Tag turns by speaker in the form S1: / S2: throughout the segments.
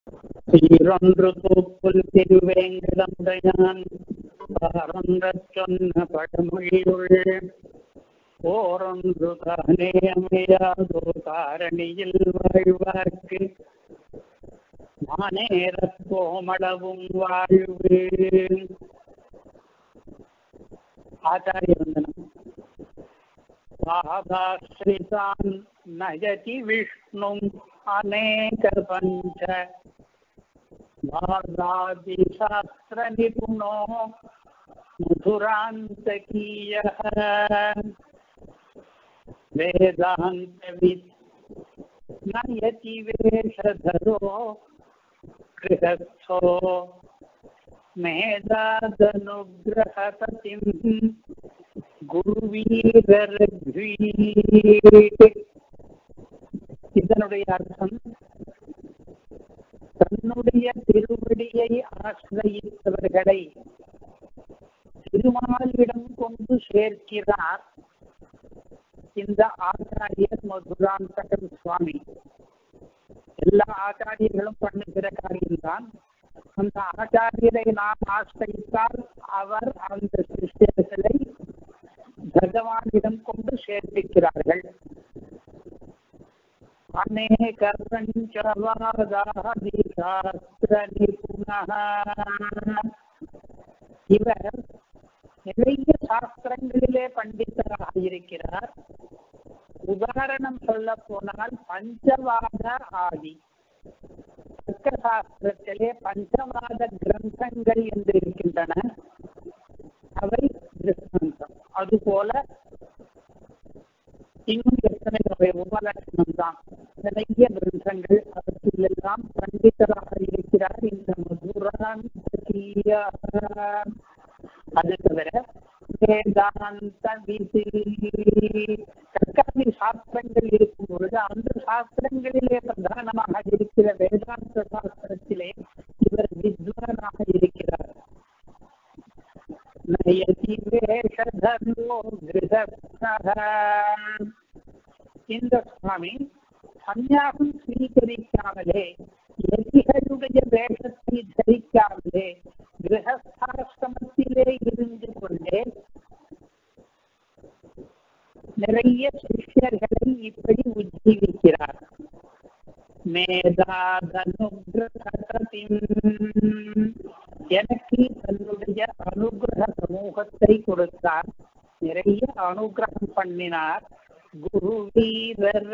S1: சீரொன்று தூப்புல் திருவேங்கடமுடையான் பாரொன்றச் சொன்ன பழமொழியுள் ஓரொன்று தானே அமையாதோ தாரணியில் வாழ்வார்க்கு மானேரத் கோமளவும் வாழ்வு ஆச்சாரிய வந்தனம் பாபாஸ்ரிதாन् नयति विष्णुम् अनेक पञ्च वादादिशास्त्रनिपुणो मधुरान्तकीयः वेदान्तवित् नयति वेषधरो गृहस्थो मेधादनुग्रहपतिम् குருவீரர்வீட் இதனுடைய அர்த்தம் தன்னுடைய திருவடியை ஆசிரயித்தவர்களை திருமாலிடம் கொண்டு சேர்க்கிறார் இந்த ஆச்சாரியர் மதுராந்தகன் சுவாமி எல்லா ஆச்சாரியர்களும் பண்ணுகிற காரியம்தான் அந்த ஆச்சாரியரை நாம் ஆசிரித்தால் அவர் அந்த சிஷ்யர்களை பகவானிடம் கொண்டு சேர்ப்பிக்கிறார்கள் அநேக பஞ்சவாதாதிசாஸ்திர நிபுணः இவர் நிறைய சாஸ்திரங்களிலே பண்டிதராக இருக்கிறார் உதாரணம் சொல்ல போனால் பஞ்சவாத ஆதி தர்க்க சாஸ்திரத்திலே பஞ்சவாத கிரந்தங்கள் என்று இருக்கின்றன அவை திருஷ்டாந்தம் அதுபோல இன்னும் எத்தனை வகை உபலட்சணம் தான் நிறைய கிரந்தங்கள் அவற்றில் எல்லாம் பண்டிதராக இருக்கிறார் இந்த மதுரான் அது தவிர வேதாந்த விதி தற்காலி சாஸ்திரங்கள் இருக்கும் பொழுது அந்த சாஸ்திரங்களிலே பிரதானமாக இருக்கிற வேதாந்த சாஸ்திரத்திலே இவர் வித்வானாக இருக்கிறார் நயதி வேஷதர்மோ கிருதஸ்தः இந்த சுவாமி சந்நியாசம் ஸ்வீகரிக்காமலே எதிகளுடைய வேஷத்தை தரிக்காமலே கிரகஸ்தாசிரமத்திலே இருந்து கொண்டே நிறைய சிஷ்யர்களை இப்படி உஜ்ஜீவிக்கிறார் மேதாதனுகிரகத்தின் எனக்கு தன்னுடைய அனுகிரக சமூகத்தை கொடுத்தார் நிறைய அனுகிரகம் பண்ணினார் குரு வீரர்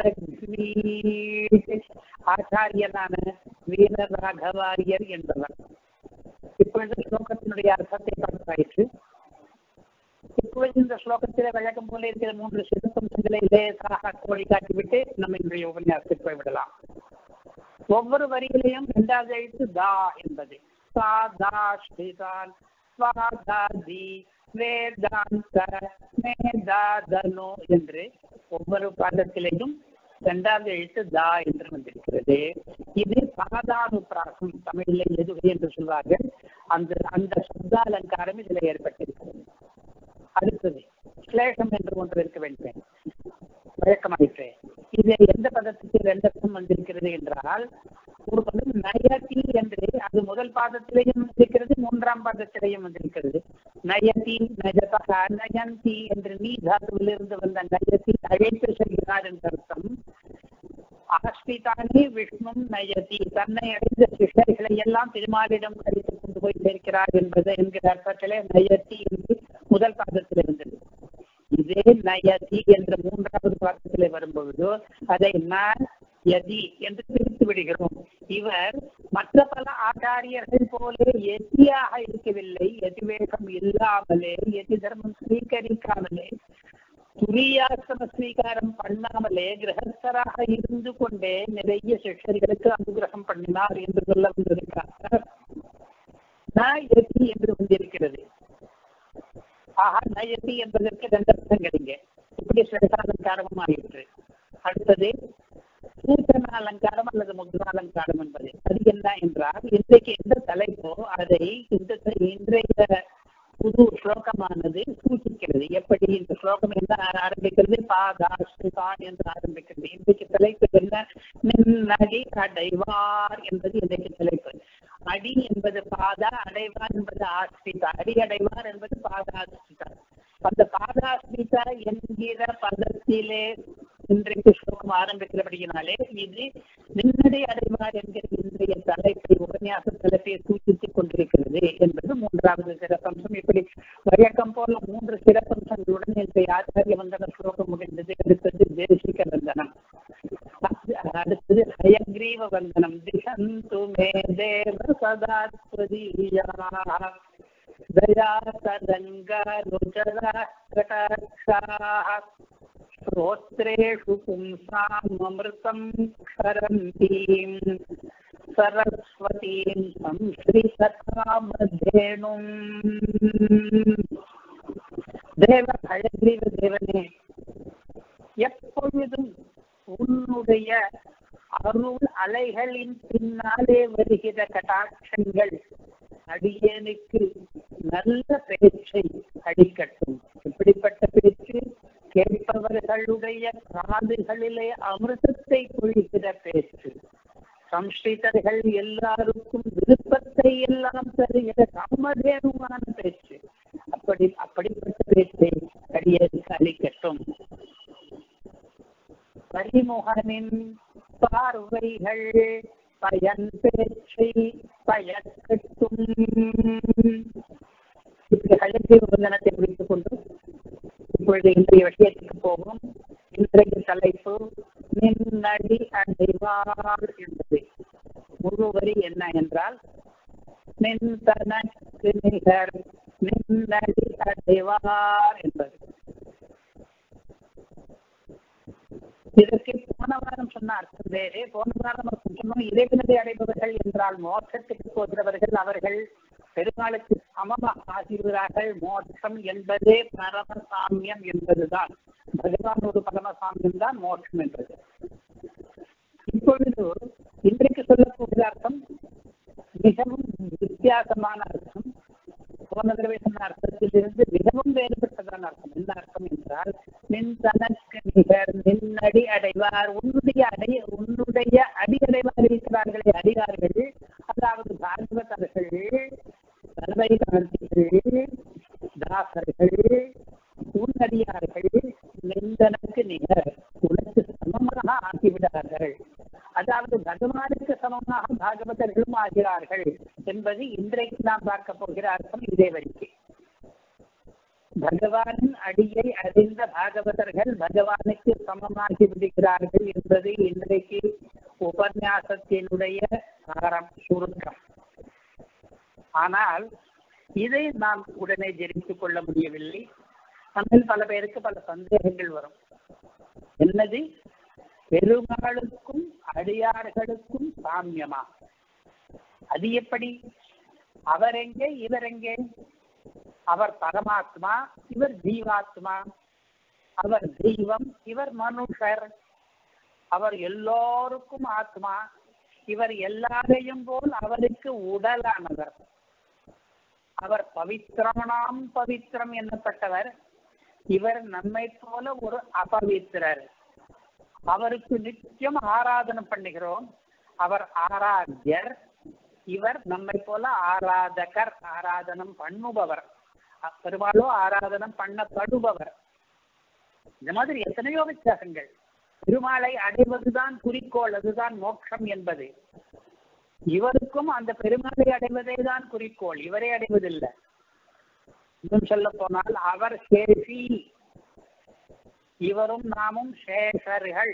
S1: ஆச்சாரியனான வீர ராகவாரியர் என்பவர் இப்பொழுது ஸ்லோகத்தினுடைய அர்த்தத்தை பார்த்தாயிற்று இப்பொழுது இந்த ஸ்லோகத்திலே வழக்கம் போல இருக்கிற மூன்று சிறுத்தம்சங்களை லேசாக கோழி காட்டிவிட்டு நம்ம இன்றைய உபன்யாசத்துக்கு போய்விடலாம் ஒவ்வொரு வரியிலையும் இரண்டாவது எழுத்து தா என்பது சா தா ஸ்ரீதான் ஸ்வாதாதி வேதாந்த மேதாதனோ என்று ஒவ்வொரு பாதத்திலேயும் இரண்டாவது எழுத்து தா என்று வந்திருக்கிறது இது சாதானுப்பிராசம் தமிழில் எது என்று சொல்வார்கள் அந்த அந்த சப்தாலங்காரம் இதுல ஏற்பட்டிருக்கிறது அடுத்தது ஸ்லேஷம் என்று ஒன்று இருக்க வேண்டும் வழக்கமாயிற்று இது எந்த பதத்துக்கு ரெண்டர்த்தம் வந்திருக்கிறது என்றால் ஒரு பதம் நயதி என்று அது முதல் பாதத்திலேயும் வந்திருக்கிறது மூன்றாம் பாதத்திலேயும் வந்திருக்கிறது நயதி நஜதா நயந்தி என்று நீ தாத்துவிலிருந்து வந்த நயதி அழைத்து செல்கிறார் என்ற அர்த்தம் ஆஸ்திதானே விஷ்ணும் நயதி தன்னை அடைந்த சிஷ்யர்களை எல்லாம் திருமாலிடம் கழித்து கொண்டு போய் சேர்க்கிறார் என்பது என்கிற அர்த்தத்திலே நயதி என்று முதல் பாதத்தில் இருந்தது இதே நயதி என்ற மூன்றாவது பாதத்திலே வரும்பொழுது அதை நான் யதி என்று பிரித்து விடுகிறோம் இவர் மற்ற பல ஆச்சாரியர்கள் போல எதியாக இருக்கவில்லை எதிவேகம் இல்லாமலே எதி தர்மம் ஸ்வீகரிக்காமலே துரியாசிரம ஸ்வீகாரம் பண்ணாமலே கிரகஸ்தராக இருந்து கொண்டே நிறைய சிஷ்யர்களுக்கு அனுகிரகம் பண்ணினார் என்று சொல்ல வந்திருக்கிறார் நயதி என்று வந்திருக்கிறது ஆஹா நயதி என்பதற்கு ரெண்டு அர்த்தங்கள் இங்க இப்படி சிறகாலங்காரமும் ஆயிற்று அடுத்தது சூச்சன அலங்காரம் அல்லது முத்ரா அலங்காரம் என்பது அது என்ன என்றால் இன்றைக்கு எந்த தலைப்போ அதை இந்த இன்றைய புது ஸ்லோகமானது சூச்சிக்க ஆரம்பிக்கிறது எப்படி இந்த ஸ்லோகம் என்ன ஆரம்பிக்கிறது பாதாஸ்தான் என்று ஆரம்பிக்கிறது இன்றைக்கு தலைப்பு என்ன நின்னடி அடைவார் என்பது இன்றைக்கு தலைப்பு அடி என்பது பாதா அடைவார் என்பது ஆஸ்திதா அடி அடைவார் என்பது பாதாஸ்திதா அந்த பாதாஸ்மிதா என்கிற பதத்திலே இன்றைக்கு ஸ்லோகம் ஆரம்பிக்கிறபடியினாலே இது நின்னடி அடைவார் என்கிற இன்றைய தலைப்பை உபன்யாச தலைப்பை சூச்சித்துக் கொண்டிருக்கிறது என்பது மூன்றாவது சிறப்பம்சம் இப்படி வழக்கம் போல மூன்று சிறப்பம்சங்களுடன் இன்றைய ஆச்சாரிய வந்தன ஸ்லோகம் முடிந்தது அடுத்தது தேசிக வந்தனம் அடுத்தது ஹயக்ரீவ வந்தனம் திசந்து மே தேவ சதாத்வதீயா दया तरङ्गानुचराः श्रोत्रेषु पुंसाममृतम् क्षरन्तीम् सरस्वतीम् संश्रितकामधेनुम् தேவ அழகிரீவ தேவனே எப்பொழுதும் உன்னுடைய அருள் அலைகளின் பின்னாலே வருகிற கட்டாட்சங்கள் அடியேனுக்கு நல்ல பேச்சை அடிக்கட்டும் இப்படிப்பட்ட பேச்சு கேட்பவர்களுடைய காதுகளிலே அமிர்தத்தை பொழிகிற பேச்சு சம்ஸ்கிருதர்கள் எல்லாருக்கும் விருப்பத்தை எல்லாம் தருகிற காமதேனுமான பேச்சு அப்படி அப்படிப்பட்ட பேச்சை அடியேனுக்கு அளிக்கட்டும் பரிமுகனின் பார்வைகள் பயன் பேச்சை பயக்கட்டும் இப்படி அழகிய வந்தனத்தை முடித்துக் கொண்டு இப்பொழுது இன்றைய விஷயத்துக்கு போகும் இன்றைய தலைப்பு நின்னடி அடைவார் என்பது முழு வரி என்ன என்றால் நின் தனக்கு நிகர் நின்னடி அடைவார் என்பது இதற்கு போன வாரம் சொன்ன அர்த்தம் வேறு போன வாரம் அர்த்தம் சொன்னோம் இறைவனதை அடைபவர்கள் என்றால் மோட்சத்துக்கு போகிறவர்கள் அவர்கள் பெருமாளுக்கு சமமாக ஆகிறார்கள் மோட்சம் என்பதே பரமசாமியம் என்பதுதான் பகவான் ஒரு பரமசாமியம் தான் மோட்சம் என்பது இப்பொழுது இன்றைக்கு சொல்லக்கூடிய அர்த்தம் மிகவும் வித்தியாசமான அர்த்தம் போன தடவை சொன்ன அர்த்தத்திலிருந்து மிகவும் வேறுபட்டதான அர்த்தம் என்ன அர்த்தம் என்றால் நின் தனக்கு நிகர் நின்னடி அடைவார் உன்னுடைய அடை உன்னுடைய அடி அடைவார் இருக்கிறார்களே அடியார்கள் அதாவது பாகவதர்கள் சர்வைகாந்திகள் தாசர்கள் உன்னடியார்கள் நிந்தனுக்கு நிகர் உனக்கு சமமாக ஆகிவிடார்கள் அதாவது பகவானுக்கு சமமாக பாகவதர்களும் ஆகிறார்கள் என்பது இன்றைக்கு நாம் பார்க்க போகிற அர்த்தம் இதே வரைக்கும் பகவானின் அடியை அறிந்த பாகவதர்கள் பகவானுக்கு சமமாகி விடுகிறார்கள் என்பது இன்றைக்கு உபன்யாசத்தினுடைய சாரம் சுருக்கம் ஆனால் இதை நாம் உடனே ஜெரித்துக் கொள்ள முடியவில்லை நம்மில் பல பேருக்கு பல சந்தேகங்கள் வரும் என்னது பெருமாளுக்கும் அடியார்களுக்கும் சாமியமா அது எப்படி அவர் எங்கே இவர் எங்கே அவர் பரமாத்மா இவர் ஜீவாத்மா அவர் தெய்வம் இவர் மனுஷர் அவர் எல்லோருக்கும் ஆத்மா இவர் எல்லாரையும் போல் அவருக்கு உடலானவர் அவர் பவித்திரமனாம் பவித்திரம் என்னப்பட்டவர் இவர் நம்மை போல ஒரு அபவித்திரர் அவருக்கு நித்தியம் ஆராதனை பண்ணுகிறோம் அவர் ஆராத்தியர் இவர் நம்மை போல ஆராதகர் ஆராதனம் பண்ணுபவர் பெருமாளோ ஆராதனம் பண்ணப்படுபவர் இந்த மாதிரி எத்தனையோ வித்தியாசங்கள் பெருமாளை அடைவதுதான் குறிக்கோள் அதுதான் மோட்சம் என்பது இவருக்கும் அந்த பெருமாளை அடைவதே தான் குறிக்கோள் இவரை அடைவதில்லை இன்னும் சொல்ல போனால் அவர் சேஷி இவரும் நாமும் சேஷர்கள்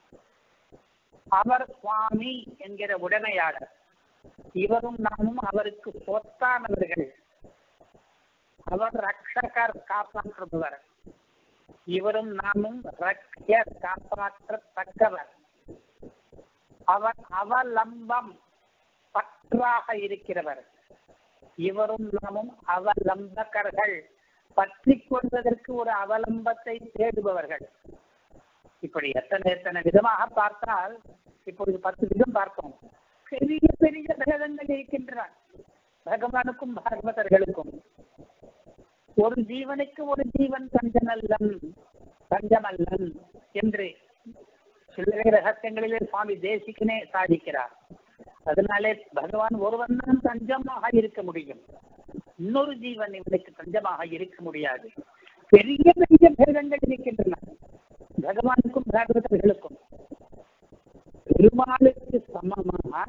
S1: அவர் சுவாமி என்கிற உடமையாளர் இவரும் நாமும் அவருக்கு சொத்தானவர்கள் அவர் ரக்ஷகர் காப்பாற்றுபவர் இவரும் நாமும் ரக்யர் காப்பாற்றத்தக்கவர் அவர் அவலம்பம் பற்றாக இருக்கிறவர் இவரும் நாமும் அவலம்பகர்கள் பற்றி கொள்வதற்கு ஒரு அவலம்பத்தை தேடுபவர்கள் இப்படி எத்தனை எத்தனை விதமாக பார்த்தால் இப்பொழுது பத்து விதம் பார்த்தோம் பெரிய பெரிய பேதங்கள் இருக்கின்றன பகவானுக்கும் பாகவதர்களுக்கும் ஒரு ஜீவனுக்கு ஒரு ஜீவன் தஞ்சமல்லன் தஞ்சமல்லன் என்று சில்லறை ரகசியங்களிலே சுவாமி தேசிகனே சாதிக்கிறார் அதனாலே பகவான் ஒருவன் தான் தஞ்சமாக இருக்க முடியும் இன்னொரு ஜீவன் இவனுக்கு தஞ்சமாக இருக்க முடியாது பெரிய பெரிய பேதங்கள் இருக்கின்றன பகவானுக்கும் பாகவதர்களுக்கும் பெருமாளுக்கு சமமாக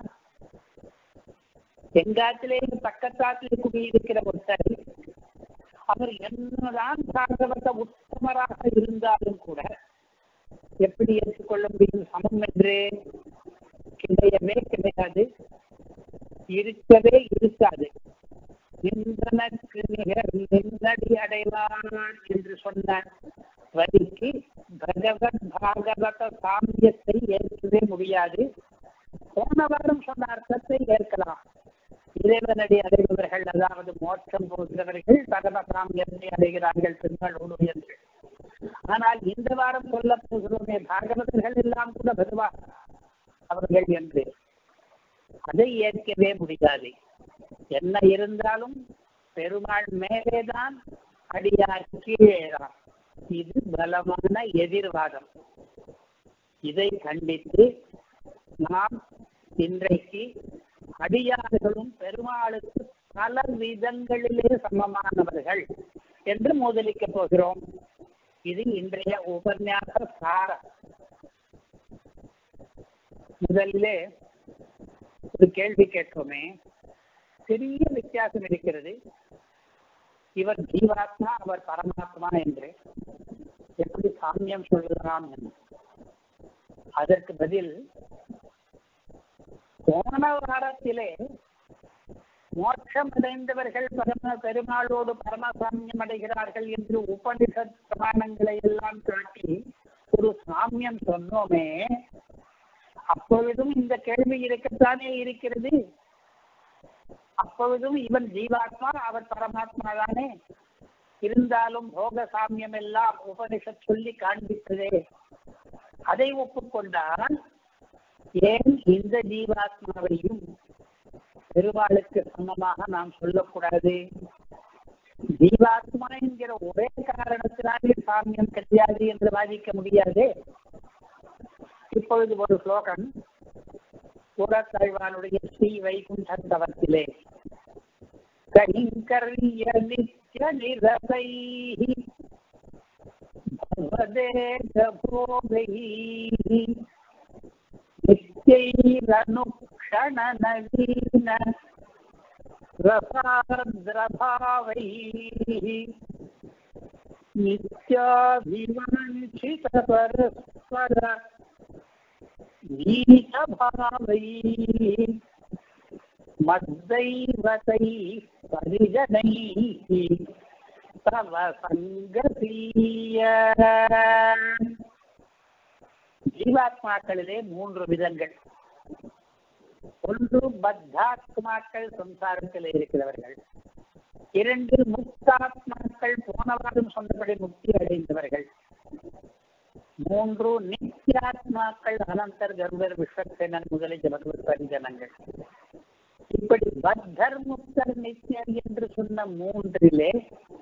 S1: எங்காத்திலே பக்கத்தாத்திலே குடியிருக்கிற ஒருத்தர் அவர் என்னதான் பாகவத உத்தமராக இருந்தாலும் கூட எப்படி ஏற்றுக்கொள்ள முடியும் சமம் என்று கிடையவே கிடையாது இருக்கவே இருக்காது நின்றனக்கு நிகர் நின்னடி அடைவான் என்று சொன்ன வரிக்கு பகவத் பாகவத சாமியத்தை ஏற்கவே முடியாது போன வாரம் சொன்ன அர்த்தத்தை ஏற்கலாம் இறைவனடி அடைபவர்கள் அதாவது மோட்சம் போகிறவர்கள் பகவ சாமியத்தை அடைகிறார்கள் பெண்களோடு என்று ஆனால் இந்த வாரம் சொல்ல போகிறோமே பாகவதர்கள் எல்லாம் கூட பகவான் அவர்கள் என்று அதை ஏற்கவே முடியாது என்ன இருந்தாலும் பெருமாள் மேலேதான் அடியார் கீழேதான் இது பலமான எதிர்வாதம் இதை கண்டித்து நாம் இன்றைக்கு அடியார்களும் பெருமாளுக்கு பல விதங்களிலே சமமானவர்கள் என்று முதலிக்க போகிறோம் இது இன்றைய உபன்யாச சாரம் முதலிலே ஒரு கேள்வி கேட்போமே பெரிய வித்தியாசம் இருக்கிறது இவர் ஜீவாத்மா அவர் பரமாத்மா என்று எப்படி சாமியம் சொல்லலாம் என்று அதற்கு பதில் போன வாரத்திலே மோட்சம் அடைந்தவர்கள் பரம பெருமாளோடு பரமசாமியம் அடைகிறார்கள் என்று உபனிஷத் பிரமாணங்களை எல்லாம் காட்டி ஒரு சாமியம் சொன்னோமே அப்பொழுதும் இந்த கேள்வி இருக்கத்தானே இருக்கிறது அப்பொழுதும் இவன் ஜீவாத்மா அவர் பரமாத்மா தானே இருந்தாலும் போக சாமியம் எல்லாம் உபனிஷத் சொல்லி காண்பித்ததே அதை ஒப்புக்கொண்டால் ஏன் இந்த ஜீவாத்மாவையும் பெருமாளுக்கு சமமாக நாம் சொல்லக்கூடாது ஜீவாத்மா என்கிற ஒரே காரணத்தினாலே சாமியம் கிடையாது என்று வாதிக்க முடியாது இப்பொழுது ஒரு ஸ்லோகம் புறத்தாழ்வானுடைய ஸ்ரீ வைகுண்டவத்திலே கைங்கரிய நித்ய நிரதை भवदेशभोगैः नित्यैरनुक्षणनवीन रसार्द्रभावैः नित्याभिवाञ्छितपरस्पर नीतभावैः मद्दैवतैः परिजनैः தவ சங்கதீய ஜீவாத்மாக்களிலே மூன்று விதங்கள் ஒன்று பத்தாத்மாக்கள் சம்சாரத்தில் இருக்கிறவர்கள் இரண்டு முக்தாத்மாக்கள் போனவாறும் சொன்னபடி முக்தி அடைந்தவர்கள் மூன்று நித்தியாத்மாக்கள் அனந்தர் கர்வர் விஸ்வசேனன் முதலிய பகவத் பரிஜனங்கள் இப்படி பத்தர் முக்தர் நித்தியர் என்று சொன்ன மூன்றிலே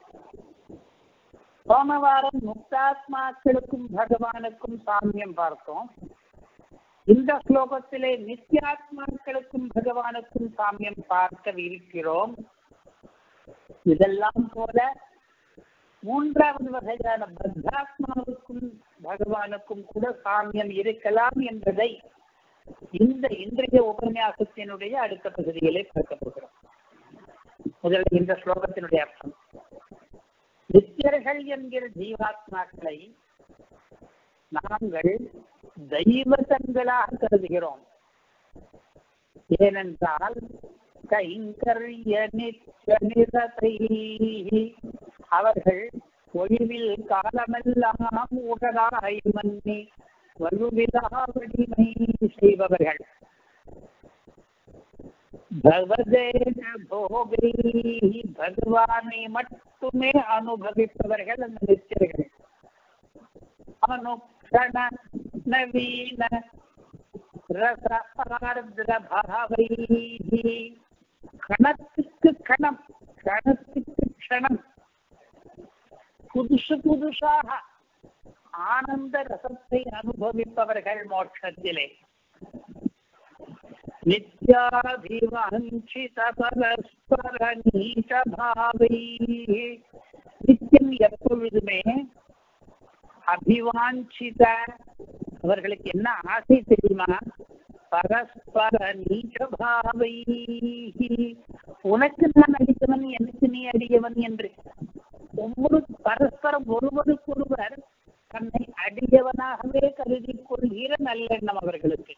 S1: போன வாரம் முக்தாத்மாக்களுக்கும் பகவானுக்கும் சாமியம் பார்த்தோம் இந்த ஸ்லோகத்திலே நித்தியாத்மாக்களுக்கும் பகவானுக்கும் சாமியம் பார்க்க இருக்கிறோம் இதெல்லாம் போல மூன்றாவது வகையான பத்தாத்மாவுக்கும் பகவானுக்கும் கூட சாமியம் இருக்கலாம் என்பதை இந்த இன்றைய உபன்யாசத்தினுடைய அடுத்த பகுதியிலே பார்க்க போகிறோம் முதலில் இந்த ஸ்லோகத்தினுடைய அர்த்தம் நித்தியர்கள் என்கிற ஜீவாத்மாக்களை நாங்கள் தெய்வத்தங்களாக கருதுகிறோம் ஏனென்றால் கைங்கரிய நித்திய நிரதை அவர்கள் ஒழிவில் காலமெல்லாம் உடலாய் மன்னி வலுவிலா வடிமை செய்பவர்கள் பகவதேன போகை பகவானை மட்டுமே அனுபவிப்பவர்கள் அந்த நித்தியர்கள் அனுக்ஷண நவீன ரசார்திரபாவை கணத்துக்கு கணம் கணத்துக்கு க்ஷணம் புதுசு புதுசாக ஆனந்த ரசத்தை அனுபவிப்பவர்கள் மோட்சத்திலே நித்யாபிவாஞ்சித பரஸ்பர நீச்ச பாவை நித்தியம் எப்பொழுதுமே அபிவாஞ்சித அவர்களுக்கு என்ன ஆசை தெரியுமா பரஸ்பர நீச்ச பாவை உனக்கு நான் அடித்தவன் எனக்கு நீ அடியவன் என்று ஒவ்வொரு பரஸ்பரம் ஒருவருக்கொருவர் தன்னை அடியவனாகவே கருதி கொள்கிற நல்லெண்ணம் அவர்களுக்கு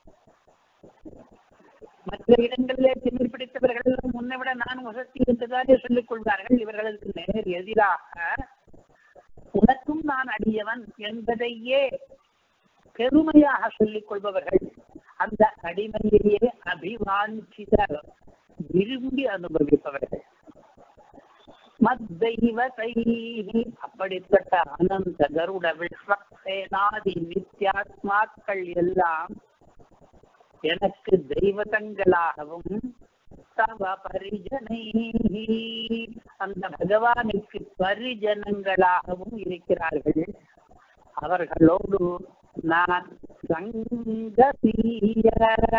S1: மற்ற இடங்களிலே திமிர் பிடித்தவர்கள் முன்னை விட நான் வசதி என்றுதானே சொல்லிக் கொள்வார்கள் இவர்களுக்கு நேர் எதிராக உனக்கும் நான் அடியவன் என்பதையே பெருமையாக சொல்லிக் கொள்பவர்கள் அந்த அடிமையையே அபிவாஞ்சிதர் விரும்பி அனுபவிப்பவர்கள் மத்தெய்வத்தை அப்படிப்பட்ட அனந்த கருட விஸ்வசேனாதி நித்யாத்மாக்கள் எல்லாம் எனக்கு தெய்வதங்களாகவும் தவ பரிஜனை அந்த பகவானுக்கு பரிஜனங்களாகவும் இருக்கிறார்கள் அவர்களோடு நான் சங்கசீய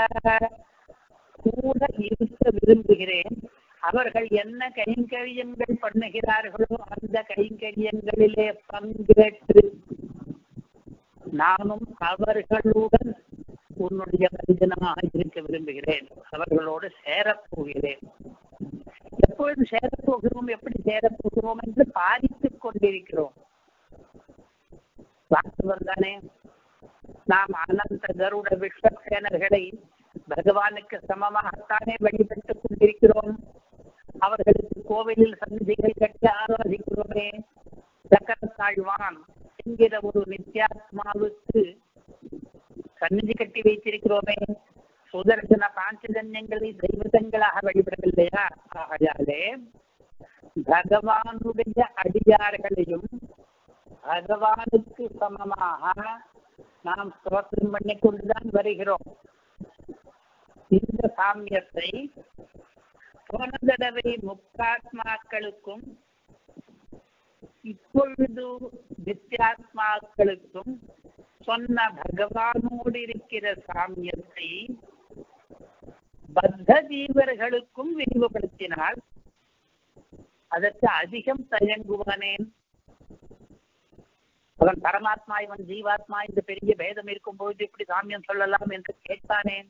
S1: கூட இருக்க விரும்புகிறேன் அவர்கள் என்ன கைங்கரியங்கள் பண்ணுகிறார்களோ அந்த கைங்கரியங்களிலே பங்கேற்று நானும் அவர்களுடன் உன்னுடைய பரிஜனமாக இருக்க விரும்புகிறேன் அவர்களோடு சேரப் போகிறேன் எப்பொழுது சேரப்போகிறோம் எப்படி சேரப்போகிறோம் என்று பாதித்துக் கொண்டிருக்கிறோம் வாஸ்தவம் தானே நாம் அனந்த கருட விஸ்வசேனர்களை பகவானுக்கு சமமாகத்தானே வழிபட்டுக் கொண்டிருக்கிறோம் அவர்களுக்கு கோவிலில் சந்நிதிகள் கட்டி ஆராதிக்கிறோமே சக்கரத்தாழ்வான் என்கிற ஒரு நித்யாத்மாவுக்கு சந்நிதி கட்டி வைத்திருக்கிறோமே சுதர்சன பாஞ்சஜன்யங்களை தெய்வதங்களாக வழிபடவில்லையா ஆகையாலே பகவானுடைய அடியார்களையும் பகவானுக்கு சமமாக நாம் ஸ்தோத்திரம் பண்ணி கொண்டுதான் வருகிறோம் இந்த சாமியத்தை போன தடவை முக்தாத்மாக்களுக்கும் இப்பொழுது நித்யாத்மாக்களுக்கும் சொன்ன பகவானோடு இருக்கிற சாமியத்தை பத்த ஜீவர்களுக்கும் விரிவுபடுத்தினால் அதற்கு அதிகம் தயங்குவானேன் அவன் பரமாத்மா இவன் ஜீவாத்மா இந்த பெரிய பேதம் இருக்கும்போது இப்படி சாமியம் சொல்லலாம் என்று கேட்பானேன்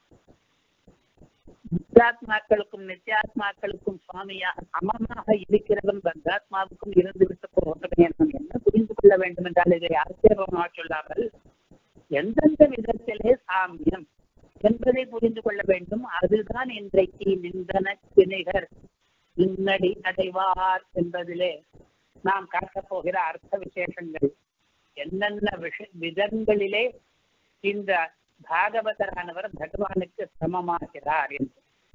S1: நித்யாத்மாக்களுக்கும் நித்யாத்மாக்களுக்கும் சுவாமியாக சமமாக இருக்கிறவன் பந்தாத்மாவுக்கும் இருந்து விட்டு போகட்டுமே நாம் என்ன புரிந்து கொள்ள வேண்டும் என்றால் இதை ஆட்சேபமாக சொல்லாமல் எந்தெந்த விதத்திலே சாமியம் என்பதை புரிந்து கொள்ள வேண்டும் அதுதான் இன்றைக்கு நிந்தன திணிகர் இன்னடி அடைவார் என்பதிலே நாம் காட்டப் போகிற அர்த்த விசேஷங்கள் என்னென்ன விஷ விதங்களிலே இந்த பாகவதரானவர் பகவானுக்கு சமமாகிறார் என்று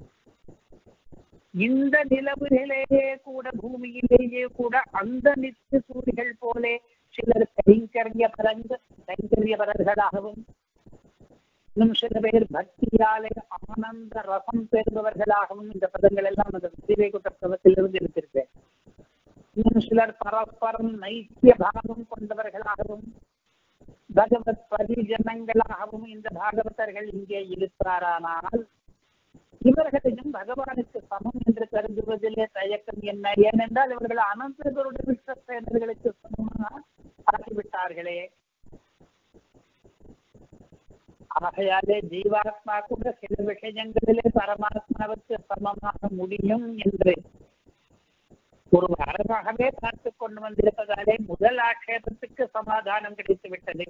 S1: இந்த நிலவுகளிலேயே கூட பூமியிலேயே கூட அந்த நித்திய சூரிகள் போலே சிலர் கைங்கரிய பரங்க கைங்கரிய பரர்களாகவும் இன்னும் சில பேர் பக்தியாலே ஆனந்த ரசம் பெறுபவர்களாகவும் இந்த பதங்கள் எல்லாம் அந்த விவேக புத்தகத்திலிருந்து எடுத்திருக்கேன் இன்னும் சிலர் பரஸ்பரம் நைத்திய பாவம் கொண்டவர்களாகவும் பகவத் பரிஜனங்களாகவும் இந்த பாகவதர்கள் இங்கே இருக்கிறாரானால் இவர்களையும் பகவானுக்கு சமம் என்று கருதுவதிலே தயக்கம் என்ன ஏனென்றால் இவர்கள் அனந்தர்களுடைய விஸ்வசேனர்களுக்கு சமமாக ஆகிவிட்டார்களே ஆகையாலே ஜீவாத்மா கூட சில விஷயங்களிலே பரமாத்மாவுக்கு சமமாக முடியும் என்று ஒரு அழகாகவே பார்த்து கொண்டு வந்திருப்பதாலே முதல் ஆட்சேபத்துக்கு சமாதானம் கிடைத்து விட்டது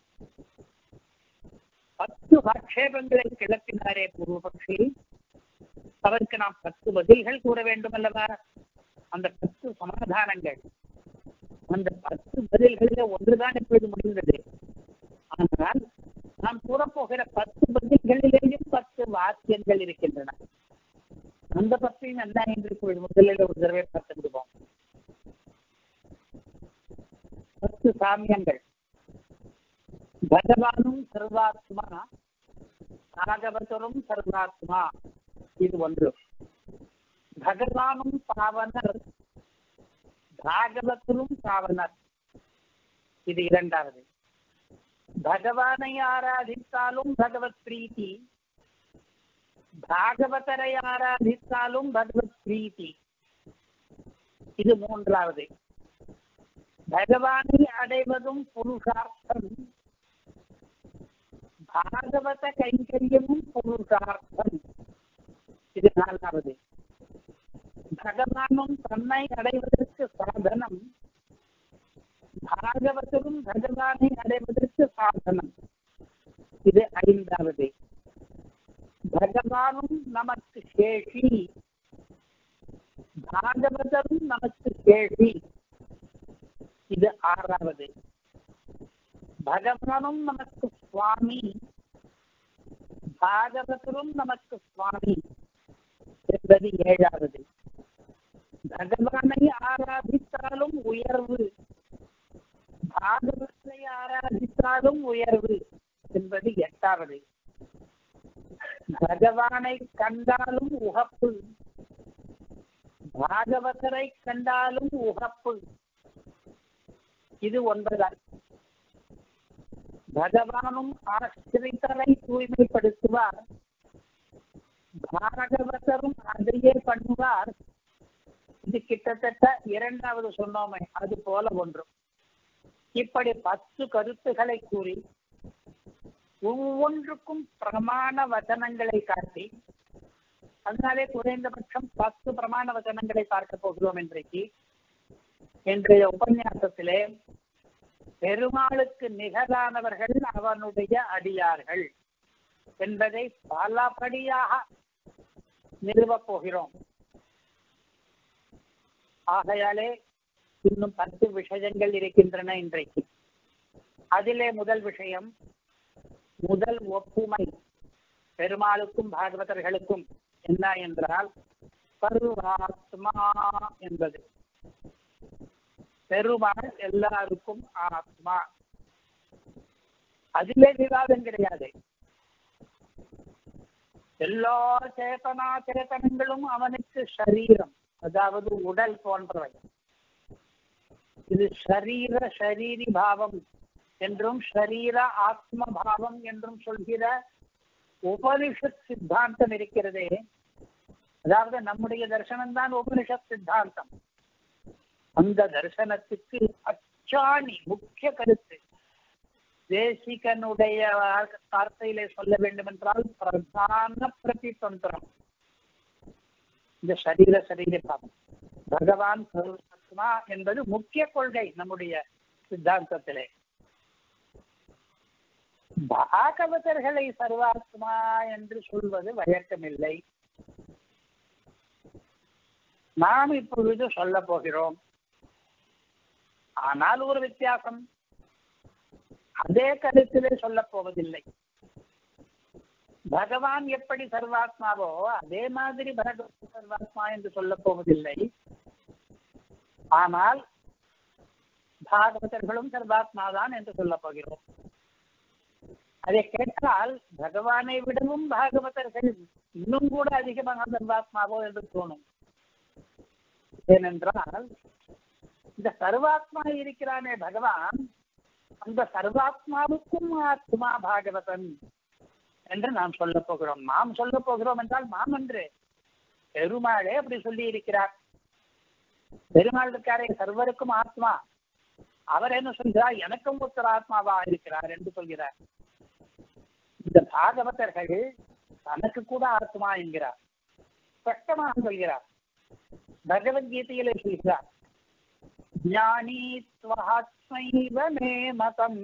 S1: பத்து ஆட்சேபங்களை கிளப்பினாரே பூர்வபக்ஷி அவருக்கு நாம் பத்து பதில்கள் கூற வேண்டும் அல்லவா அந்த பத்து சமாதானங்கள் அந்த பத்து பதில்களிலே ஒன்றுதான் இப்பொழுது முடிந்தது ஆனால் நாம் கூறப்போகிற பத்து பதில்களிலேயும் பத்து வாக்கியங்கள் இருக்கின்றன அந்த பற்றியும் என்ன என்று இப்பொழுது முதலில் ஒரு தடவை பார்த்து விடுவோம் பத்து சாமியங்கள் பகவானும் சர்வாத்மா பாகவதரும் சர்வாத்மா இது ஒன்று பகவானும் பாவனர் பாகவதரும் பாவனர் இது இரண்டாவது பகவானை ஆராதித்தாலும் பகவத் பிரீத்தி பாகவதரை ஆராதித்தாலும் பகவத் பிரீத்தி இது மூன்றாவது பகவானை அடைவதும் புருஷார்த்தம் பாகவத கைங்கரியமும் புருஷார்த்தம் இது நாலாவது பகவானும் தன்னை அடைவதற்கு சாதனம் பாகவதரும் பகவானை அடைவதற்கு சாதனம் இது ஐந்தாவது பகவானும் நமக்கு சேஷி பாகவதரும் நமக்கு சேஷி இது ஆறாவது பகவானும் நமக்கு சுவாமி பாகவதரும் நமக்கு சுவாமி என்பது ஏழாவது பகவானை ஆராதித்தாலும் உயர்வு பாகவத்தை ஆராதித்தாலும் உயர்வு என்பது எட்டாவது பகவானை கண்டாலும் உகப்பு பாகவதரை கண்டாலும் உகப்பு இது ஒன்பதால் பகவானும் ஆசிரித்தரை தூய்மைப்படுத்துவார் பாகவதரும் அதையே பண்ணுவார் இது கிட்டத்தட்ட இரண்டாவது சொன்னோமே அது போல ஒன்றும் இப்படி பத்து கருத்துக்களை கூறி ஒவ்வொன்றுக்கும் பிரமாண வசனங்களை காட்டி அதனாலே குறைந்தபட்சம் பத்து பிரமாண வசனங்களை பார்க்க போகிறோம் இன்றைக்கு இன்றைய உபன்யாசத்திலே பெருமாளுக்கு நிகரானவர்கள் அவனுடைய அடியார்கள் என்பதை பலபடியாக நிறுவப் போகிறோம் ஆகையாலே இன்னும் பத்து விஷயங்கள் இருக்கின்றன இன்றைக்கு அதிலே முதல் விஷயம் முதல் ஒப்புமை பெருமாளுக்கும் பாகவதர்களுக்கும் என்ன என்றால் பருவாத்மா என்பது பெருமாள் எல்லாருக்கும் ஆத்மா அதிலே விவாதம் கிடையாது எல்லா சேதனா சேதனங்களும் அவனுக்கு சரீரம் அதாவது உடல் போன்றவை இது ஷரீர ஷரீரி பாவம் என்றும் ஷரீர ஆத்ம பாவம் என்றும் சொல்கிற உபனிஷத் சித்தாந்தம் இருக்கிறதே அதாவது நம்முடைய தர்சனம் தான் உபனிஷத் சித்தாந்தம் அந்த தரிசனத்துக்கு அச்சாணி முக்கிய கருத்து தேசிகனுடைய வார்த்தையிலே சொல்ல வேண்டும் என்றால் பிரதான பிரதிதந்திரம் இந்த சரீர சரீர பாவம் பகவான் சர்வாத்மா என்பது முக்கிய கொள்கை நம்முடைய சித்தாந்தத்திலே பாகவதர்களை சர்வாத்மா என்று சொல்வது வழக்கமில்லை நாம் இப்பொழுது சொல்ல போகிறோம் ஆனால் ஒரு வித்தியாசம் அதே கருத்திலே சொல்ல போவதில்லை பகவான் எப்படி சர்வாத்மாவோ அதே மாதிரி பகவான் சர்வாத்மா என்று சொல்ல போவதில்லை ஆனால் பாகவதர்களும் சர்வாத்மாதான் என்று சொல்ல போகிறோம் அதை கேட்டால் பகவானை விடவும் பாகவதர்கள் இன்னும் கூட அதிகமாக சர்வாத்மாவோ என்று தோணும் ஏனென்றால் இந்த சர்வாத்மா இருக்கிறானே பகவான் அந்த சர்வாத்மாவுக்கும் ஆத்மா பாகவதன் என்று நாம் சொல்ல போகிறோம் நாம் சொல்ல போகிறோம் என்றால் நாம் என்று பெருமாளே அப்படி சொல்லி இருக்கிறார் பெருமாள் இருக்காரே சர்வருக்கும் ஆத்மா அவர் என்ன சொல்கிறார் எனக்கும் ஒருத்தர் ஆத்மாவா இருக்கிறார் என்று சொல்கிறார் இந்த பாகவதர்கள் தனக்கு கூட ஆத்மா என்கிறார் ஸ்பஷ்டமாக சொல்கிறார் பகவத்கீதையிலே சொல்கிறார் ஞானி ஸ்வஹாத்மைவ மே மதம்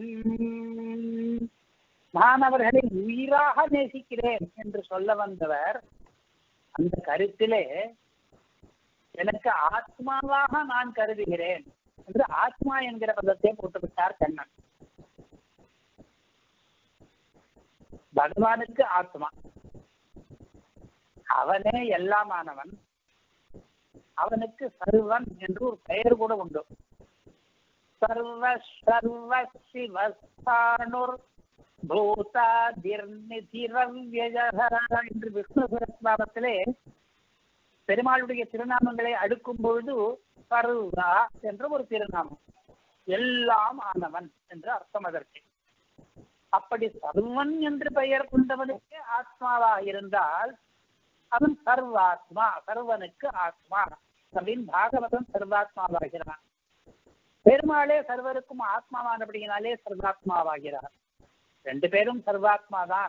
S1: நான் அவர்களை உயிராக நேசிக்கிறேன் என்று சொல்ல வந்தவர் அந்த கருத்திலே எனக்கு ஆத்மாவாக நான் கருதுகிறேன் என்று ஆத்மா என்கிற பதத்தை போட்டுவிட்டார் கண்ணன் பகவானுக்கு ஆத்மா அவனே எல்லாமானவன் அவனுக்கு சர்வன் என்று ஒரு பெயர் கூட உண்டு சர்வ சர்வ சிவஸ்தானுர் பூதா என்று விஷ்ணு சரஸ்நாமத்திலே பெருமாளுடைய திருநாமங்களை அடுக்கும் பொழுது சர்வா என்ற ஒரு திருநாமம் எல்லாம் ஆனவன் என்று அர்த்தம் அதற்கு அப்படி சர்வன் என்று பெயர் கொண்டவனுக்கு ஆத்மாவாக இருந்தால் அவன் சர்வாத்மா சர்வனுக்கு ஆத்மா அப்படின்னு பாகவதன் சர்வாத்மாவாகிறான் பெருமாளே சர்வருக்கும் ஆத்மாவானபடியினாலே சர்வாத்மாவாகிறார் ரெண்டு பேரும் சர்வாத்மா தான்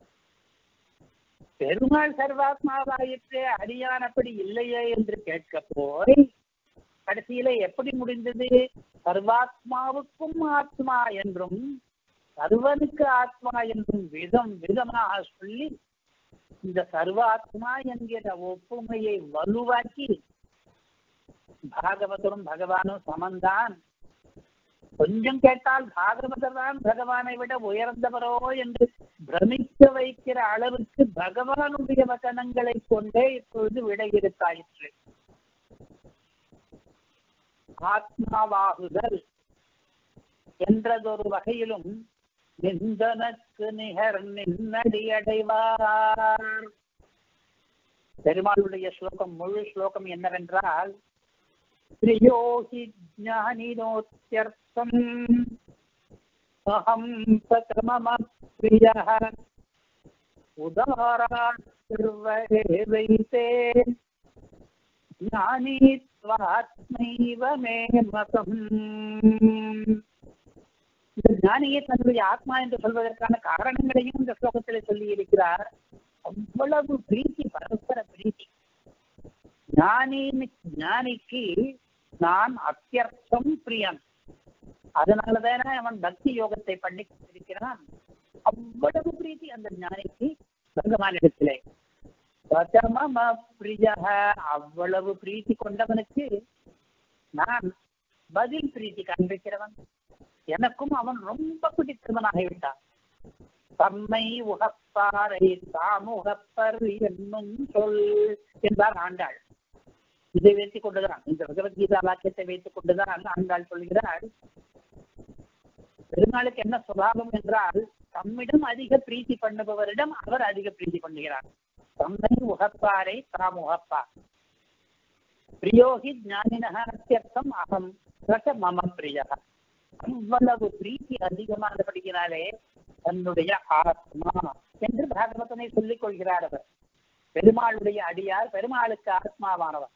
S1: பெருமாள் சர்வாத்மாவாயிற்று அடியான் அப்படி இல்லையே என்று கேட்க போய் கடைசியில எப்படி முடிந்தது சர்வாத்மாவுக்கும் ஆத்மா என்றும் சர்வனுக்கு ஆத்மா என்றும் விதம் விதமாக சொல்லி இந்த சர்வாத்மா என்கிற ஒப்புமையை வலுவாக்கி பாகவதரும் பகவானும் சமந்தான் கொஞ்சம் கேட்டால் பாகவதர் தான் பகவானை விட உயர்ந்தவரோ என்று பிரமிக்க வைக்கிற அளவுக்கு பகவானுடைய வசனங்களை கொண்டே இப்பொழுது விடையிருத்தாயிற்று ஆத்மாவாகுதல் என்றதொரு வகையிலும் நிந்தனக்கு நிகர் நின்னடி அடைவார் பெருமாளுடைய ஸ்லோகம் முழு ஸ்லோகம் என்னவென்றால் प्रियो हि ज्ञानिनोत्यर्थम् अहं स मम प्रियः उदारात् सर्व एवैते ज्ञानी त्वात्मैव मे मतम् இந்த ஞானியை தன்னுடைய ஆத்மா என்று சொல்வதற்கான காரணங்களையும் இந்த ஸ்லோகத்தில் சொல்லி இருக்கிறார் அவ்வளவு பிரீத்தி பரஸ்பர பிரீத்தி ஞானி ஞானிக்கு நான் அத்தியர்த்தம் பிரியன் அதனாலதானே அவன் பக்தி யோகத்தை பண்ணி கொண்டிருக்கிறான் அவ்வளவு பிரீத்தி அந்த ஞானிக்கு பகவானிடத்திலே பிரிய அவ்வளவு பிரீத்தி கொண்டவனுக்கு நான் பதில் பிரீத்தி காண்பிக்கிறவன் எனக்கும் அவன் ரொம்ப பிடித்தவனாகிவிட்டான் தம்மை உகப்பாரை தாம் உகப்பர் என்னும் சொல் என்றார் ஆண்டாள் இதை வைத்துக் கொண்டுதான் இந்த பகவத்கீதா வாக்கியத்தை வைத்துக் கொண்டுதான் ஆண்டாள் சொல்கிறாள் பெருமாளுக்கு என்ன சுபாவம் என்றால் தம்மிடம் அதிக பிரீத்தி பண்ணுபவரிடம் அவர் அதிக பிரீத்தி பண்ணுகிறார் தம்மை உகப்பாரை தாம் உகப்பார் பிரியோகி ஞானினத்தியர்த்தம் அகம் சக மம பிரியா அவ்வளவு பிரீத்தி அதிகமானபடியினாலே தன்னுடைய ஆத்மா என்று பாகவதனை சொல்லிக் கொள்கிறார் அவர் பெருமாளுடைய அடியார் பெருமாளுக்கு ஆத்மாவானவர்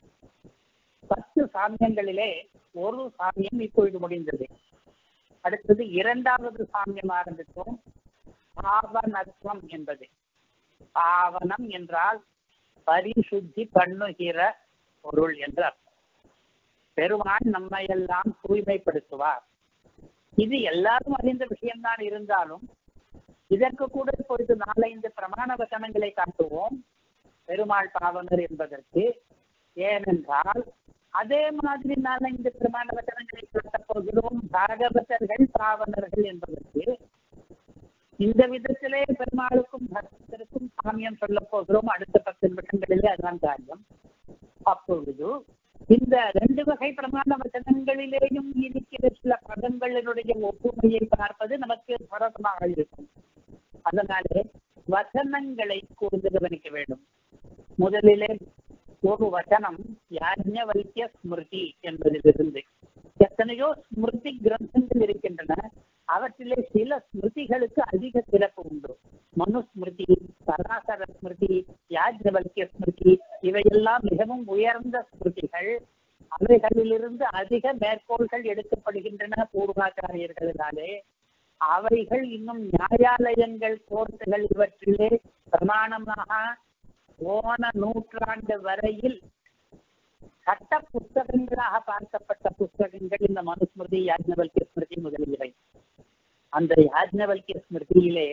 S1: பத்து சாமியங்களிலே ஒரு சாமியம் இப்பொழுது முடிந்தது அடுத்தது இரண்டாவது சாமியம் ஆரம்பித்தோம் ஆவணத்துவம் என்பது ஆவணம் என்றால் பரிசுத்தி பண்ணுகிற பொருள் என்று அர்த்தம் பெருமாள் நம்மை எல்லாம் தூய்மைப்படுத்துவார் இது எல்லாரும் அறிந்த விஷயம்தான் இருந்தாலும் இதற்கு கூட இப்பொழுது நாலைந்து பிரமாண வசனங்களை காட்டுவோம் பெருமாள் பாவனர் என்பதற்கு ஏனென்றால் அதே மாதிரி நாலைந்து பிரமாண வசனங்களை காட்டப் போகிறோம் பாகவதர்கள் பாவனர்கள் என்பதற்கு இந்த விதத்திலே பெருமாளுக்கும் பக்தருக்கும் சாமியம் சொல்ல போகிறோம் அடுத்த பத்து நிமிடங்களிலே அதுதான் காரியம் அப்பொழுது இந்த ரெண்டு வகை பிரமாண வசனங்களிலேயும் இருக்கிற சில பதங்களினுடைய ஒப்புமையை பார்ப்பது நமக்கு பரதமாக இருக்கும் அதனாலே வசனங்களை கூர்ந்து கவனிக்க வேண்டும் முதலிலே ஒரு வசனம் யாஜ்ஞவல்ய ஸ்மிருதி என்பதிலிருந்து எத்தனையோ ஸ்மிருதி கிரந்தங்கள் இருக்கின்றன அவற்றிலே சில ஸ்மிருதிகளுக்கு அதிக சிறப்பு உண்டு மனுஸ்மிருதி பராசர ஸ்மிருதி யாஜ்ஞவல்ய ஸ்மிருதி இவையெல்லாம் மிகவும் உயர்ந்த ஸ்மிருதிகள் அவைகளிலிருந்து அதிக மேற்கோள்கள் எடுக்கப்படுகின்றன பூர்வாச்சாரியர்களினாலே அவைகள் இன்னும் நியாயாலயங்கள் கோர்ட்டுகள் இவற்றிலே பிரமாணமாக போன நூற்றாண்டு வரையில் சட்ட புஸ்தகங்களாக பார்க்கப்பட்ட புஸ்தகங்கள் இந்த மனுஸ்மிருதி யாஜ்னவல்கிய ஸ்மிருதி முதலியவை அந்த யாஜ்னவல்கிய ஸ்மிருதியிலே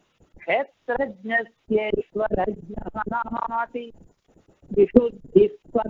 S1: கஷேத்திரஜ்ஞேஸ்வரஜானாதி விசுத்தி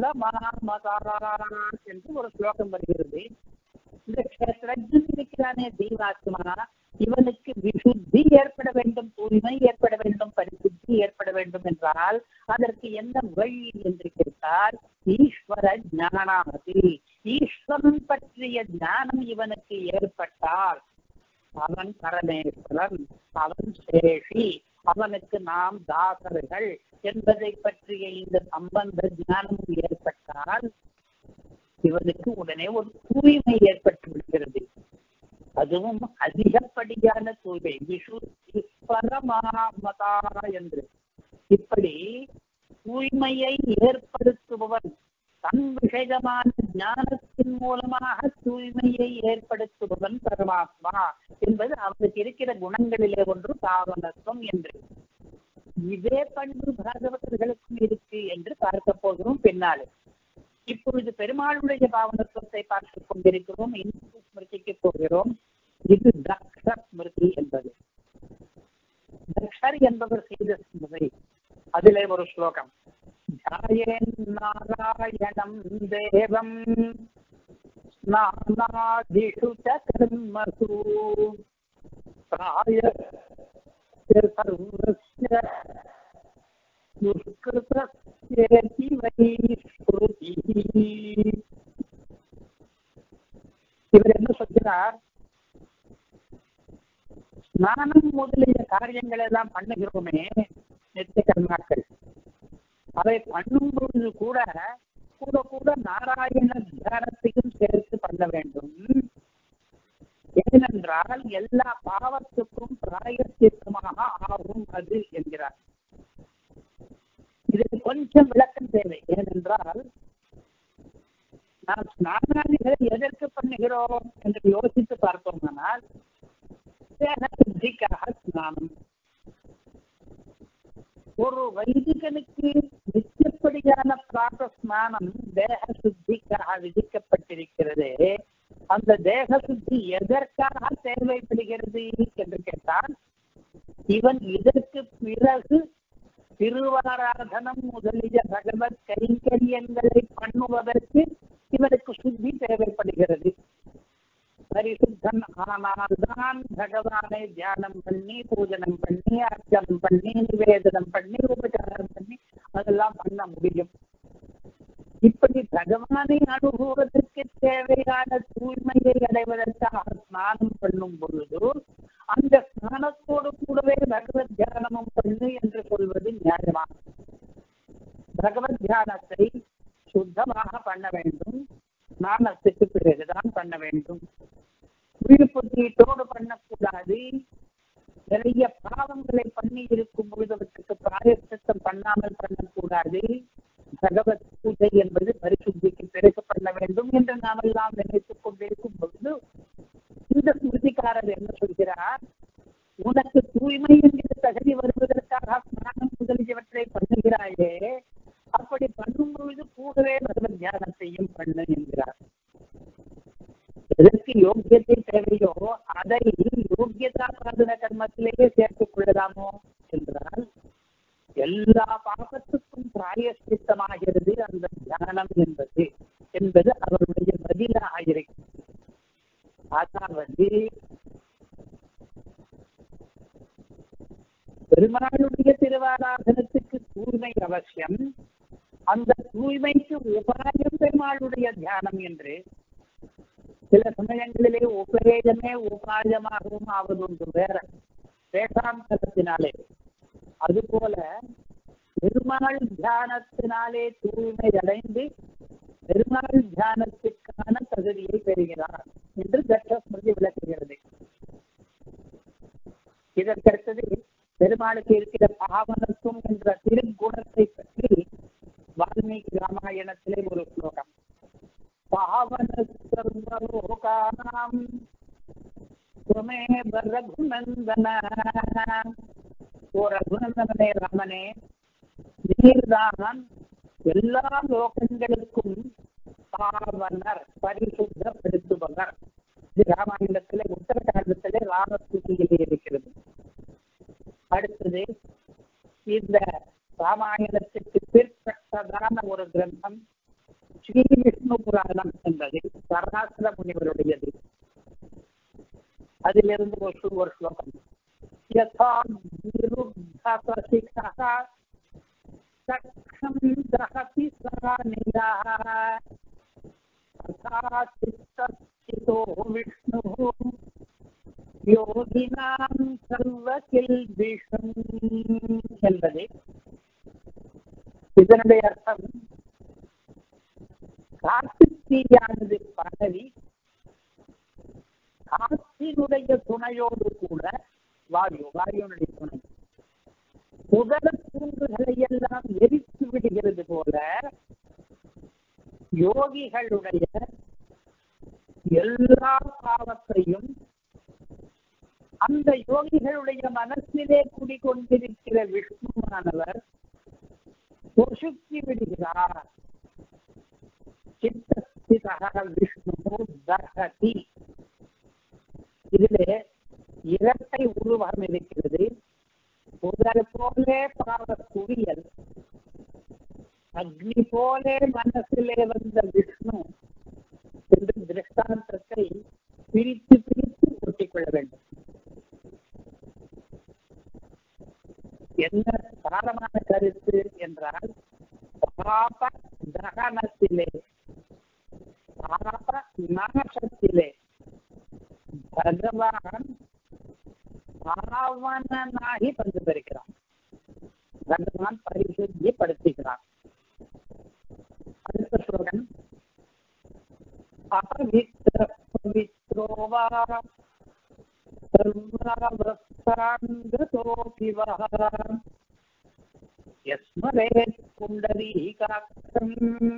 S1: என்று ஒரு ஸ்லோகம் வருகிறது இந்த கஷேத்திரஜன் இருக்கிறானே தீவாத்மா இவனுக்கு விசுத்தி ஏற்பட வேண்டும் தூய்மை ஏற்பட வேண்டும் பரிசுத்தி ஏற்பட வேண்டும் என்றால் அதற்கு என்ன வழி என்று கேட்டால் ஈஸ்வர ஞானாதி ஈஸ்வரன் பற்றிய ஞானம் இவனுக்கு ஏற்பட்டால் அவன் பரமேஸ்வரன் அவன் சேஷி அவனுக்கு நாம் தாசர்கள் என்பதை பற்றிய இந்த சம்பந்த ஞானம் ஏற்பட்டால் இவனுக்கு உடனே ஒரு தூய்மை ஏற்பட்டு விடுகிறது அதுவும் அதிகப்படியான தூய்மை விஷு பரமாமதா என்று இப்படி தூய்மையை ஏற்படுத்துபவன் தன் விஷயமான ஞானத்தின் மூலமாக தூய்மையை ஏற்படுத்துபவன் பரமாத்மா என்பது அவனுக்கு இருக்கிற குணங்களிலே ஒன்று பாவனத்துவம் என்று இதே பண்பு பாகவதர்களுக்கும் இருக்கு என்று பார்க்க போகிறோம் பின்னாலே இப்பொழுது பெருமாளுடைய பாவனத்துவத்தை பார்த்துக் கொண்டிருக்கிறோம் இன்னும் ஸ்மிருதிக்கு போகிறோம் இது தக்ஷ ஸ்மிருதி என்பது தக்ஷர் என்பவர் செய்த ஸ்மிருதி அதிலே ஒரு ஸ்லோகம் ध्यायेन् नारायणं देवम् स्नानादिषु च कर्मसु प्रायस्य सर्वस्य दुष्कृतस्येति वै ஸ்ருதிः இவர் என்ன சொல்கிறார் ஸ்நானம் முதலிய காரியங்கள் எல்லாம் பண்ணுகிறோமே நித்திய கர்மாக்கள் அதை பண்ணும் பொழுது கூட கூட கூட நாராயண தியானத்தையும் சேர்த்து பண்ண வேண்டும் ஏனென்றால் எல்லா பாவத்துக்கும் பிராயசித்தமாக ஆகும் அது என்கிறார் இது கொஞ்சம் விளக்கம் தேவை ஏனென்றால் நாம் ஸ்நானாதிகளை எதற்கு பண்ணுகிறோம் என்று யோசித்து பார்த்தோமானால் தேகசித்திக்காக ஸ்நானம் ஒரு வைதிகனுக்கு நிச்சயப்படியான பிராத ஸ்நானம் தேக சுத்திக்காக விதிக்கப்பட்டிருக்கிறது அந்த தேக சுத்தி எதற்காக தேவைப்படுகிறது என்று கேட்டால் இவன் இதற்கு பிறகு திருவாராதனம் முதலிய பகவத் கைங்கரியங்களை பண்ணுவதற்கு இவனுக்கு சுத்தி தேவைப்படுகிறது பரிசுத்தன் ஆனால்தான் பகவானை தியானம் பண்ணி பூஜனம் பண்ணி அர்ச்சனம் பண்ணி நிவேதனம் பண்ணி உபச்சாரம் பண்ணி அதெல்லாம் பண்ண முடியும் இப்படி பகவானை அனுபவதற்கு தேவையான தூய்மையை அடைவதற்காக ஸ்நானம் பண்ணும் பொழுது அந்த ஸ்நானத்தோடு கூடவே பகவத் தியானமும் பண்ணு என்று சொல்வது நியாயமா பகவத் தியானத்தை சுத்தமாக பண்ண வேண்டும் ஸ்நானத்துக்கு பிறகுதான் பண்ண வேண்டும் விழுப்புத்தீட்டோடு பண்ணக்கூடாது நிறைய பாவங்களை பண்ணி இருக்கும் பொழுது அவற்றுக்கு பிராயசித்தம் பண்ணாமல் பண்ணக்கூடாது பகவத் பூஜை என்பது பரிசுத்திக்கு பிறகு பண்ண வேண்டும் என்று நாம் எல்லாம் நினைத்துக் கொண்டிருக்கும் பொழுது இந்த ஸ்மிருதிக்காரர் என்ன சொல்கிறார் உனக்கு தூய்மை என்கிற தகுதி வருவதற்காக ஸ்நானம் முதலியவற்றை பண்ணுகிறாயே அப்படி பண்ணும் பொழுது கூடவே பகவத் தியானத்தையும் பண்ணு என்கிறார் எதற்கு யோக்கியத்தை தேவையோ அதை யோக்கியதா சாதன கர்மத்திலேயே சேர்த்துக் கொள்ளலாமோ என்றால் எல்லா பாபத்துக்கும் பிராயசித்தமாகிறது அந்த தியானம் என்பது என்பது அவருடைய பதிலாக இருக்கு அதாவது பெருமாளுடைய திருவாராதனத்துக்கு தூய்மை அவசியம் அந்த தூய்மைக்கு உபாயம் பெருமாளுடைய தியானம் என்று சில சமயங்களிலே உபயோகமே உபாயமாகவும் ஆவதுண்டு வேற வேதாந்தத்தினாலே அதுபோல பெருமாள் தியானத்தினாலே தூய்மை அடைந்து பெருமாள் தியானத்துக்கான தகுதியை பெறுகிறார் என்று தட்சஸ்மிருதி விளக்குகிறது இதற்கடுத்தது பெருமாளுக்கு இருக்கிற பாவனத்துவம் என்ற திருக்குணத்தை பற்றி வால்மீகி ராமாயணத்திலே ஒரு ஸ்லோகம் பாவன சர்வலோகானாம் துவமேவ ரகுநந்தன ஓ ரகுநந்தனே ராமனே நீர்தான் எல்லா லோகங்களுக்கும் பாவனர் பரிசுத்தப்படுத்துபவர் இது ராமாயணத்திலே உத்தரகாண்டத்திலே ராமஸ்துதியிலே இருக்கிறது அடுத்தது இந்த ராமாயணத்துக்கு பிற்பட்டதான ஒரு கிரந்தம் ஸ்ரீ விஷ்ணு புராணம் என்பது பராசர முனிவருடையது அதிலிருந்து ஒரு ஒரு ஸ்லோகம் யதா விருத்தசிகः சக்ஷம் தகதி சகாநியாः ததா சித்தஸ்திதோ விஷ்ணுः யோகினாம் சர்வகில்பிஷம் என்பது இதனுடைய அர்த்தம் காற்று காற்றியானது பரவி காற்றினுடைய துணையோடு கூட வாயு வாயுனுடைய துணை முதல தூண்டுகளை எல்லாம் எரித்து விடுகிறது போல யோகிகளுடைய எல்லா பாவத்தையும் அந்த யோகிகளுடைய மனசிலே குடிகொண்டிருக்கிற விஷ்ணுவானவர் பொசுக்கி விடுகிறார் சித்தஸ்திதா விஷ்ணு தகதி இதிலே இரட்டை உருவகம் இருக்கிறது முதல் போலே பாவ குவியல் அக்னி போலே மனசிலே வந்த விஷ்ணு என்று திருஷ்டாந்தத்தை பிரித்து பிரித்து ஒட்டிக்கொள்ள வேண்டும் என்ன சாரமான கருத்து என்றால் பாப தகனத்திலே பாப நாசத்திலே பகவான் பாவனாகி பங்கு பெறுகிறான் பகவான் பரிசுத்தியப்படுத்துகிறான் அடுத்த ஸ்லோகன் அபவித்ர பவித்ரோ வா सर्वावस्थाङ्गतोऽपि वः यस्मरेत् पुण्डरीकाक्षम्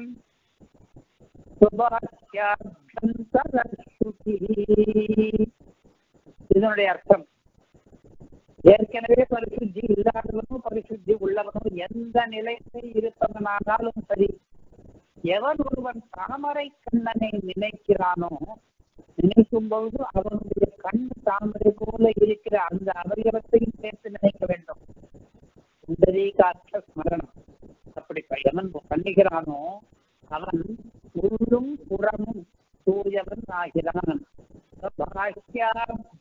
S1: சுபாஷ்யாபியந்தரஸ்ருதிः இதனுடைய அர்த்தம் ஏற்கனவே பரிசுத்தி இல்லாதவனும் பரிசுத்தி உள்ளவனும் எந்த நிலையில் இருப்பவனானாலும் சரி எவன் ஒருவன் தாமரை கண்ணனை நினைக்கிறானோ நினைக்கும் பொழுது அவனுடைய கண் தாமரை போல இருக்கிற அந்த அவயவத்தையும் சேர்த்து நினைக்க வேண்டும் சுந்தரீகாட்ச ஸ்மரணம் அப்படி எவன் பண்ணுகிறானோ அவன் உள்ளும் புறமும் தூயவன் ஆகிறான் பாக்கியா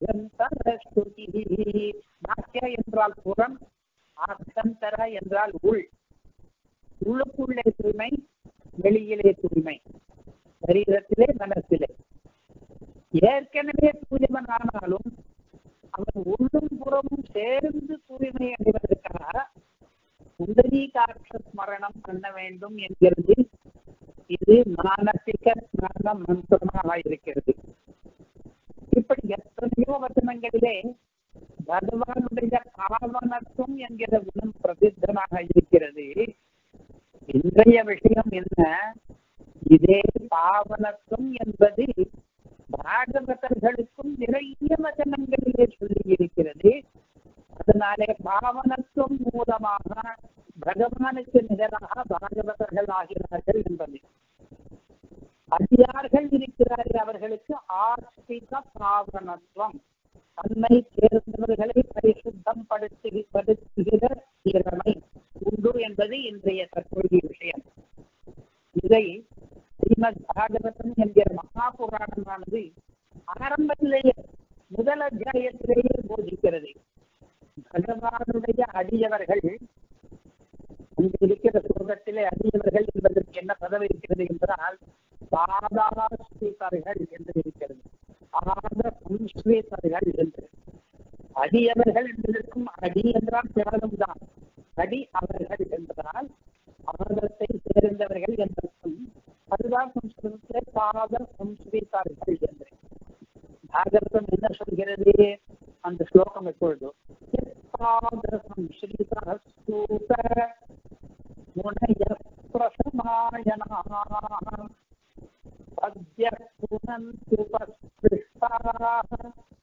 S1: என்றால் புறம் ஆத்தந்தர என்றால் உள் உள்ளுக்குள்ளே தூய்மை வெளியிலே தூய்மை சரீரத்திலே மனசிலே ஏற்கனவே தூயவன் ஆனாலும் அவன் உள்ளும் புறமும் சேர்ந்து தூய்மை அடைவதற்காக சுந்தரீகாட்ச ஸ்மரணம் பண்ண வேண்டும் என்கிறது இது மானசிக ஸ்மரண மந்திரமாக இருக்கிறது இப்படி எத்தனையோ வசனங்களிலே பகவானுடைய பாவனத்துவம் என்கிற குணம் பிரசித்தமாக இருக்கிறது இன்றைய விஷயம் என்ன இதே பாவனத்துவம் என்பது பாகவதர்களுக்கும் நிறைய வசனங்களிலே சொல்லி இருக்கிறது அதனாலே பாவனத்துவம் மூலமாக பகவானுக்கு நிகராக பாகவதர்கள் ஆகிறார்கள் என்பது அடியார்கள் இருக்கிறார்கள் அவர்களுக்கு ஆஸ்திக பாவனத்துவம் தன்னை சேர்ந்தவர்களை பரிசுத்தம் படுத்து படுத்துகிற திறமை உண்டு என்பது இன்றைய தற்போதைய விஷயம் இதை ஸ்ரீமத் பாகவதம் என்கிற மகாபுராணமானது ஆரம்பத்திலேயே முதல் அத்தியாயத்திலேயே போதிக்கிறது பகவானுடைய அடியவர்கள் அங்கு இருக்கிற சுகத்திலே அடியவர்கள் என்பதற்கு என்ன பதவி இருக்கிறது என்றால் பாதாஸ்ரீதர்கள் என்று இருக்கிறது ஆத சம்ஸ்ரீதர்கள் என்று அடியவர்கள் என்பதற்கும் அடி என்றால் தியாகம் தான் அடி அவர்கள் என்பதால் பாதத்தை சேர்ந்தவர்கள் என்பதற்கும் அதுதான் சம்ஸ்கிருதத்திலே பாத சம்ஸ்ரீதார்கள் என்று பாகவதம் என்ன சொல்கிறது அந்த ஸ்லோகம் எப்பொழுது பாத சம்ஸ்ரீதூத முனைய பிரசமாயனாம் சத்ய புனந்துபஸ்பிருஷ்டாः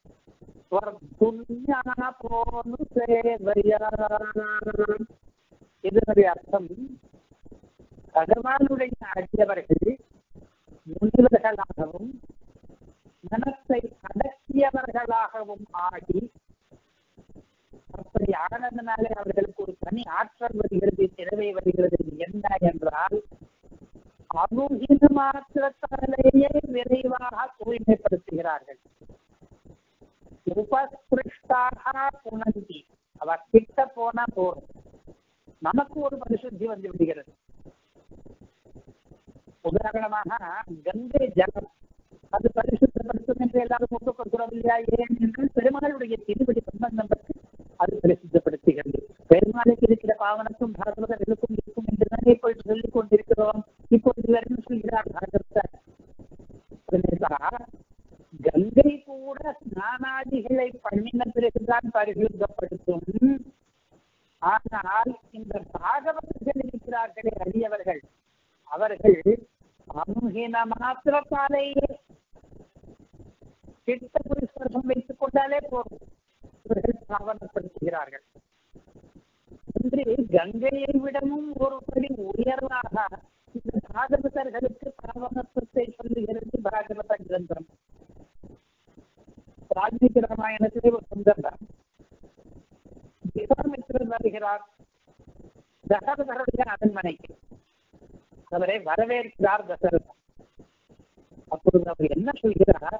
S1: இதனுடைய அர்த்தம் பகவானுடைய அடியவர்கள் முனிவர்களாகவும் மனத்தை அடக்கியவர்களாகவும் ஆகி அப்படி ஆனதுனாலே அவர்களுக்கு ஒரு தனி ஆற்றல் வருகிறது திறமை வருகிறது என்ன என்றால் அனுகின மாத்திரத்தாலேயே விரைவாக தூய்மைப்படுத்துகிறார்கள் உபஸ்பிருஷ்டாக புனந்தி அவ கிட்ட போனா போதும் நமக்கு ஒரு பரிசுத்தி வந்து விடுகிறது உதாரணமாக கங்கை ஜலம் அது பரிசுத்தப்படுத்தும் என்று எல்லாரும் ஒப்புக்கொள்கிறோம் இல்லையா ஏன் என்றால் பெருமாளுடைய திருவடி சம்பந்தம் பற்றி அது பரிசுத்தப்படுத்துகிறது பெருமாளுக்கு இருக்கிற பாவனத்தும் பாகவதர்களுக்கும் இருக்கும் என்று தானே இப்பொழுது சொல்லிக் கொண்டிருக்கிறோம் இப்பொழுது வரையும் சொல்கிறார் பாகவதர் தான் பரிசுத்தப்படுத்தும் ஆனால் இந்த பாகவதர்கள் இருக்கிறார்களே அரியவர்கள் அவர்கள் அமுகின மாத்திரத்தாலேயே கிட்ட புரிஸ்பர்சம் வைத்துக் கொண்டாலே போதும் இவர்கள் பாவனப்படுத்துகிறார்கள் இன்று கங்கையை விடவும் ஒரு படி உயர்வாக இந்த பாகவதர்களுக்கு பாவனத்துவத்தை சொல்லுகிறது பாகவத கிரந்தம் வால்மீகி ராமாயணத்திலே ஒரு சந்தர்ப்பம் விஸ்வாமித்திரர் வருகிறார் தசரதருடைய அரண்மனைக்கு அவரை வரவேற்கிறார் தசரதன் அப்பொழுது அவர் என்ன சொல்கிறார்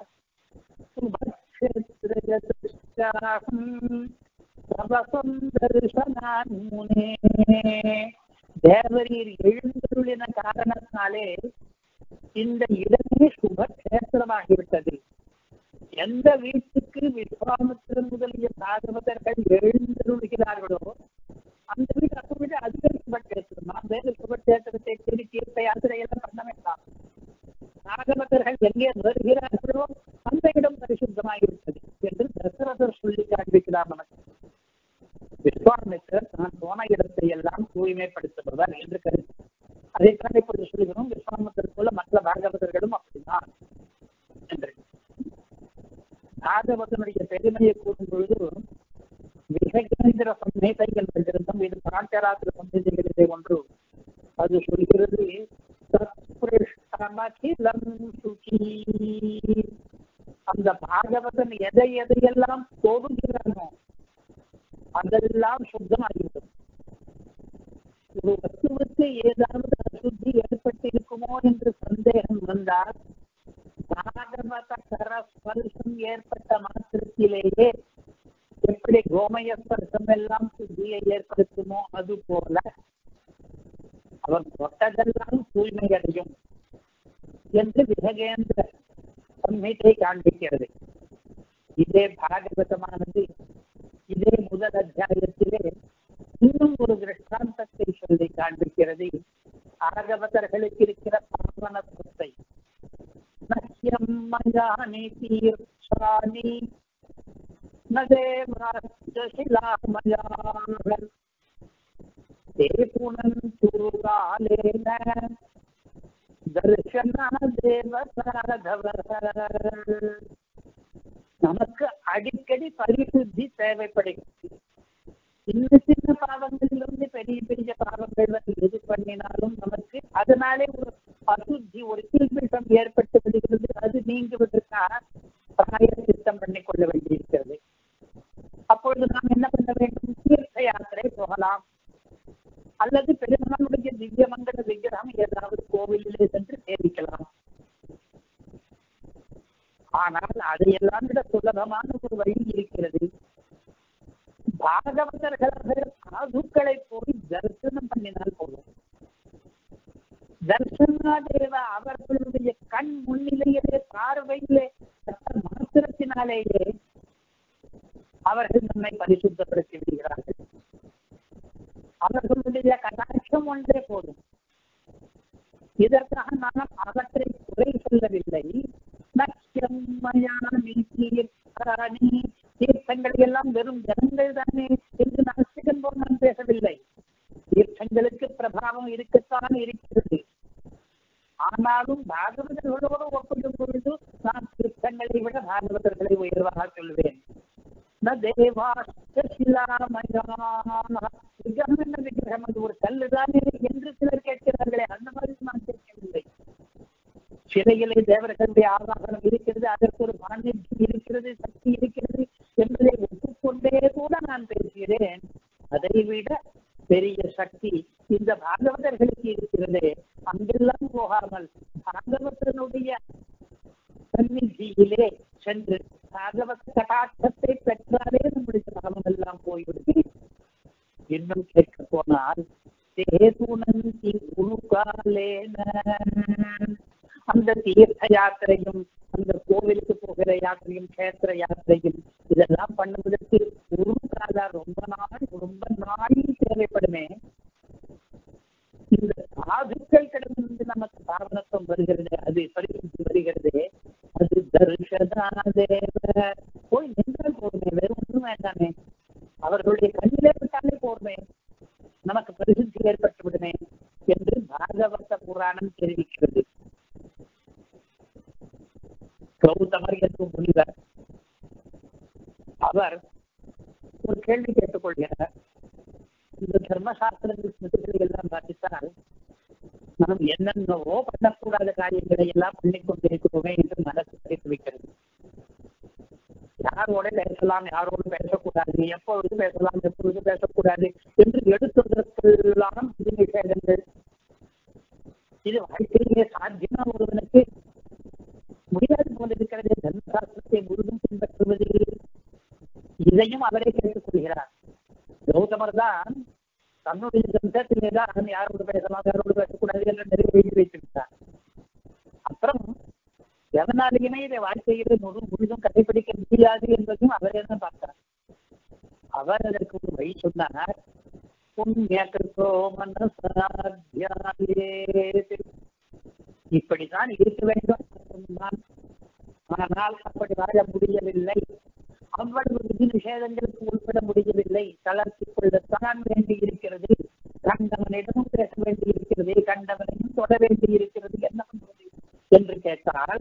S1: தேவரீர் எழுந்தருளின காரணத்தினாலே இந்த இடமே சுபக்ஷேத்திரமாகிவிட்டது எந்த வீட்டுக்கு விஸ்வாமித்திரன் முதலிய பாகவதர்கள் எழுந்தருளுகிறார்களோ அந்த வீடு அப்ப வீடு அதுவே சுபக்ஷேத்திரம் நாம் வேறு சுபக்ஷேத்திரத்தை தேடி தீர்த்த யாத்திரை எல்லாம் பண்ண வேண்டாம் பாகவதர்கள் எங்கே வருகிறார்களோ அந்த இடம் பரிசுத்தமாகிவிட்டது என்று தசரதர் சொல்லி காண்பிக்கிறார் நமக்கு விஸ்வாமித்திரர் தான் போன இடத்தை எல்லாம் தூய்மைப்படுத்துபவர் என்று கருத்து அதைத்தான் இப்பொழுது சொல்கிறோம் விஸ்வாமித்திரர் போல மற்ற பாகவதர்களும் அப்படிதான் என்று பாகவதனுடைய பெருமையை கூறும் பொழுது விகேந்திர சம்ஹிதை என்ற கிரந்தம் இது பாண்டராத்திர சம்ஹிதைகளிலே ஒன்று அது சொல்கிறது சத்பிருஷ்டமகிலம் சுகி அந்த பாகவதன் எதை எதையெல்லாம் தொடுகிறானோ அதெல்லாம் சுத்தமாகிவிடும் ஒரு வஸ்துவுக்கு ஏதாவது அசுத்தி ஏற்பட்டிருக்குமோ என்று சந்தேகம் வந்தால் பாகவத கரஸ்பர்சம் ஏற்பட்ட மாத்திரத்திலேயே எப்படி கோமய ஸ்பர்சம் எல்லாம் சுத்தியை ஏற்படுத்துமோ அது போல அவர் தொட்டதெல்லாம் தூய்மை அடையும் என்று விககேந்திர சம்ஹிதை காண்பிக்கிறது இதே பாகவதமானது இதே முதல் அத்தியாயத்திலே இன்னும் ஒரு திருஷ்டாந்தத்தை சொல்லி காண்பிக்கிறது பாகவதர்களுக்கு இருக்கிற பாவனத்துவத்தை நஷ்யம் மயானி தீர்ச்சானி நதேவாசிலாமயாகள் ते पुनन्तु कालेन தர்ஷனாதேவசாரதவர் நமக்கு அடிக்கடி பரிசுத்தி தேவைப்படுகிறது சின்ன சின்ன பாவங்களிலிருந்து பெரிய பெரிய பாவங்கள் வந்து எது பண்ணினாலும் நமக்கு அதனாலே ஒரு அசுத்தி ஒரு கீழ்பிஷம் ஏற்பட்டு விடுகிறது அது நீங்குவதற்காக பிராய சித்தம் பண்ணிக் கொள்ள வேண்டியிருக்கிறது அப்பொழுது நாம் என்ன பண்ண வேண்டும் தீர்த்த யாத்திரை போகலாம் அல்லது பெருமானுடைய திவ்ய மங்கள விக்கிரகம் ஏதாவது கோவிலிலே சென்று சேவிக்கலாம் ஆனால் அதையெல்லாம் விட சுலபமான ஒரு வழி இருக்கிறது பாகவதர்களாக சாதுக்களை போய் தரிசனம் பண்ணினால் போதும் தர்சனாதேவ அவர்களுடைய கண் முன்னிலையிலே பார்வையிலே மாத்திரத்தினாலேயே அவர்கள் நம்மை பரிசுத்தப்படுத்தி விடுகிறார்கள் அவர்களுடைய கடாட்சம் ஒன்றே போதும் இதற்காக நாம் அவற்றை குறை சொல்லவில்லை தீர்த்தங்கள் எல்லாம் வெறும் ஜனங்கள் தானே என்று நாஸ்திகன் போல் நான் பேசவில்லை தீர்த்தங்களுக்கு பிரபாவம் இருக்கத்தான் இருக்கிறது ஆனாலும் பாகவதர்களோடு ஒப்பிடும் பொழுது நான் தீர்த்தங்களை விட பாகவதர்களை உயர்வாக சொல்வேன் விக்கிரகம் என்ன விக்கிரகம் அது ஒரு கல்லுதானே என்று சிலர் கேட்கிறார்களே அந்த மாதிரி நான் கேட்கவில்லை சிறையிலே தேவர்களுடைய ஆவாகனம் இருக்கிறது அதற்கு ஒரு மாநிலம் இருக்கிறது சக்தி இருக்கிறது என்பதை ஒப்புக்கொண்டே கூட நான் பேசுகிறேன் அதை விட பெரிய சக்தி இந்த பாகவதர்களுக்கு இருக்கிறது அங்கெல்லாம் போகாமல் பாகவதனுடைய சந்நிதியிலே சென்று பாகவத கட்டாட்சத்தை பெற்றாலே நம்முடைய பாவம் எல்லாம் போய்விடுது இன்னும் கேட்க போனால் தேதுனந்தி உருகாலேன அந்த தீர்த்த யாத்திரையும் அந்த கோவிலுக்கு போகிற யாத்திரையும் கேத்திர யாத்திரையும் இதெல்லாம் பண்ணுவதற்கு ஒரு கால ரொம்ப நாள் ரொம்ப நாள் தேவைப்படுமே இந்த சாதுக்கள் கிடந்து நமக்கு பாவனத்துவம் வருகிறது அது பரிசுத்தி வருகிறது அது தர்ஷனாதேவ போய் நின்றால் போதுமே வேறு ஒன்றும் வேண்டாமே புராணம் தெரிவிக்கிறது கௌதமர் என்று முனிவர் அவர் ஒரு கேள்வி கேட்டுக் கொள்கிறார் இந்த தர்மசாஸ்திரங்கள் ஸ்மிருதிகளை எல்லாம் பார்த்தால் நாம் என்னென்னவோ பண்ணக்கூடாத காரியங்களை எல்லாம் பண்ணிக் கொண்டிருக்கிறோமே என்று மனசு தெரிவித்து வைக்கிறது யாரோட பேசலாம் யாரோடு பேசக்கூடாது எப்பொழுது பேசலாம் எப்பொழுது பேசக்கூடாது என்று எடுத்துவதற்கெல்லாம் இது நிஷேதங்கள் இது வாழ்க்கையிலே சாத்தியமா ஒருவனுக்கு முடியாது போல இருக்கிறது தர்மசாஸ்திரத்தை முழுதும் பின்பற்றுவது இதையும் அவரே கேட்டுக் கொள்கிறார் கௌதமர் தான் தன்னுடைய கிரந்தத்திலே தான் யாரோடு பேசலாம் யாரோடு பேசக்கூடாது என்று நிறைய எழுதி வைத்திருக்கிறார் அப்புறம் எதனாலேயுமே இதை வாழ்க்கையிலே முழு முழுதும் கடைபிடிக்க முடியாது என்பதையும் அவரே தான் பார்த்தார் அவர் அதற்கு ஒரு வழி சொன்னார் புண்ணியகிருத்தோ மனசாத்தியாயே இப்படித்தான் இருக்க வேண்டும் நான் ஆனால் அப்படி வாழ முடியவில்லை அவ்வளவு விதி நிஷேதங்களுக்கு உட்பட முடியவில்லை தளர்த்திக் கொள்ளத்தான் வேண்டி இருக்கிறது கண்டவனிடமும் பேச வேண்டி இருக்கிறது கண்டவனையும் தொட வேண்டி இருக்கிறது என்ன பண்றது என்று கேட்டால்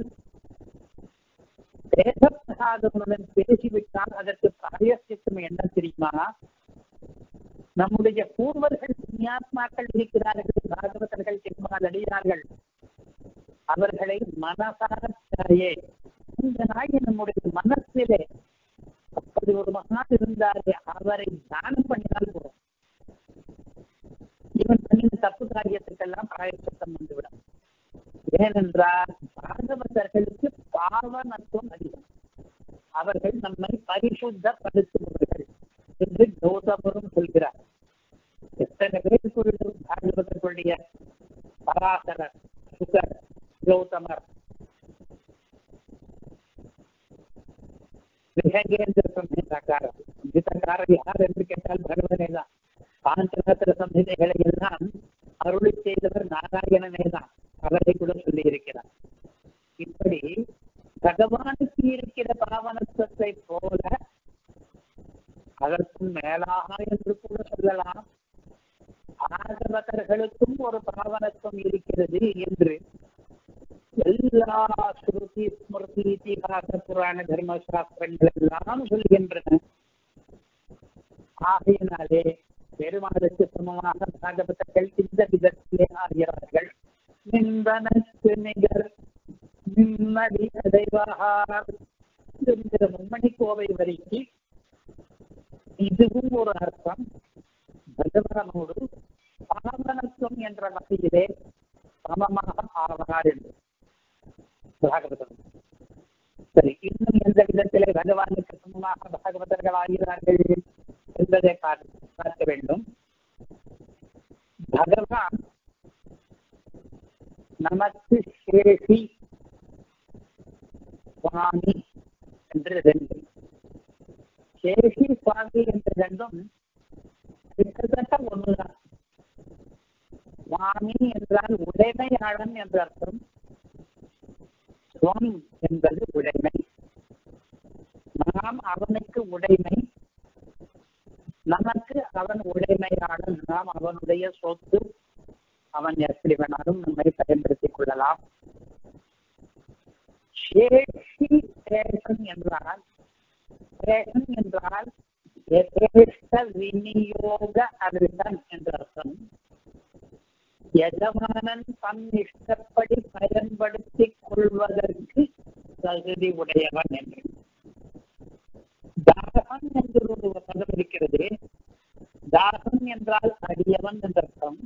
S1: பேசப்படாதவனுடன் பேசிவிட்டால் அதற்கு பிராயசித்தம் என்ன தெரியுமா நம்முடைய பூர்வர்கள் புண்ணியாத்மாக்கள் இருக்கிறார்கள் பாகவதர்கள் திருமால் அடியார்கள் அவர்களை மனசாரே இந்த நாய் நம்முடைய மனசிலே அப்படி ஒரு மகான் இருந்தாரே அவரை தானம் பண்ணினால் போதும் இவன் பண்ணின தப்பு காரியத்துக்கெல்லாம் பிராயசித்தம் வந்துவிடும் ஏனென்றால் பாகவதர்களுக்கு பாவனத்துவம் அதிகம் அவர்கள் நம்மை பரிசுத்தப்படுத்துபவர்கள் என்று கௌதமரும் சொல்கிறார் எத்தனை பேருக்கு பாகவதர்களுடைய பராசரர் சுகர் கௌதமர் விஹகேந்திர சம்ஹிதாக்காரர் கீதக்காரர் யார் என்று கேட்டால் பகவனே தான் பாஞ்சராத்திர சம்ஹிதைகளை எல்லாம் அருளி செய்தவர் நாராயணனே தான் அவரை கூட சொல்லி இருக்கிறார் இப்படி பகவானுக்கு இருக்கிற பாவனத்துவத்தை போல அதற்கும் மேலாக என்று கூட சொல்லலாம் ஆகவதர்களுக்கும் ஒரு பாவனத்துவம் இருக்கிறது என்று எல்லா ஸ்ருதி ஸ்மிருதி இதிகாச புராண தர்ம சாஸ்திரங்கள் எல்லாம் சொல்கின்றன ஆகையினாலே பெருமாளுக்கு சமமாக பாகவதர்கள் இந்த விதத்திலே ஆகிறார்கள் நிந்தனக்கு நிகர் நிம்மதி அடைவார் என்கிற மும்மணி கோவை வரைக்கு இதுவும் ஒரு அர்த்தம் பகவானோடு பாவனத்துவம் என்ற வகையிலே சமமாக ஆவார் என்று பாகவதம் சரி இன்னும் எந்த விதத்திலே பகவானுக்கு சமமாக பாகவதர்கள் ஆகிறார்கள் என்பதை பார்க்க வேண்டும் பகவான் நமக்கு சேஷி சுவாமி என்று ரெண்டு சேஷி சுவாமி என்ற ரெண்டும் கிட்டத்தட்ட ஒண்ணுதான் சுவாமி என்றால் உடைமையாளன் என்ற அர்த்தம் சுவம் என்பது உடைமை நாம் அவனுக்கு உடைமை நமக்கு அவன் உடைமையாளன் நாம் அவனுடைய சொத்து அவன் எப்படி வேணாலும் நம்மை பயன்படுத்திக் கொள்ளலாம் சேஷி சேஷன் என்றால் சேஷன் என்றால் யதேஷ்ட விநியோக அருகன் என்ற அர்த்தம் எஜமானன் தன் இஷ்டப்படி பயன்படுத்திக் கொள்வதற்கு தகுதி உடையவன் என்று தாகம் என்று ஒரு பதம் இருக்கிறது தாகம் என்றால் அடியவன் என்ற அர்த்தம்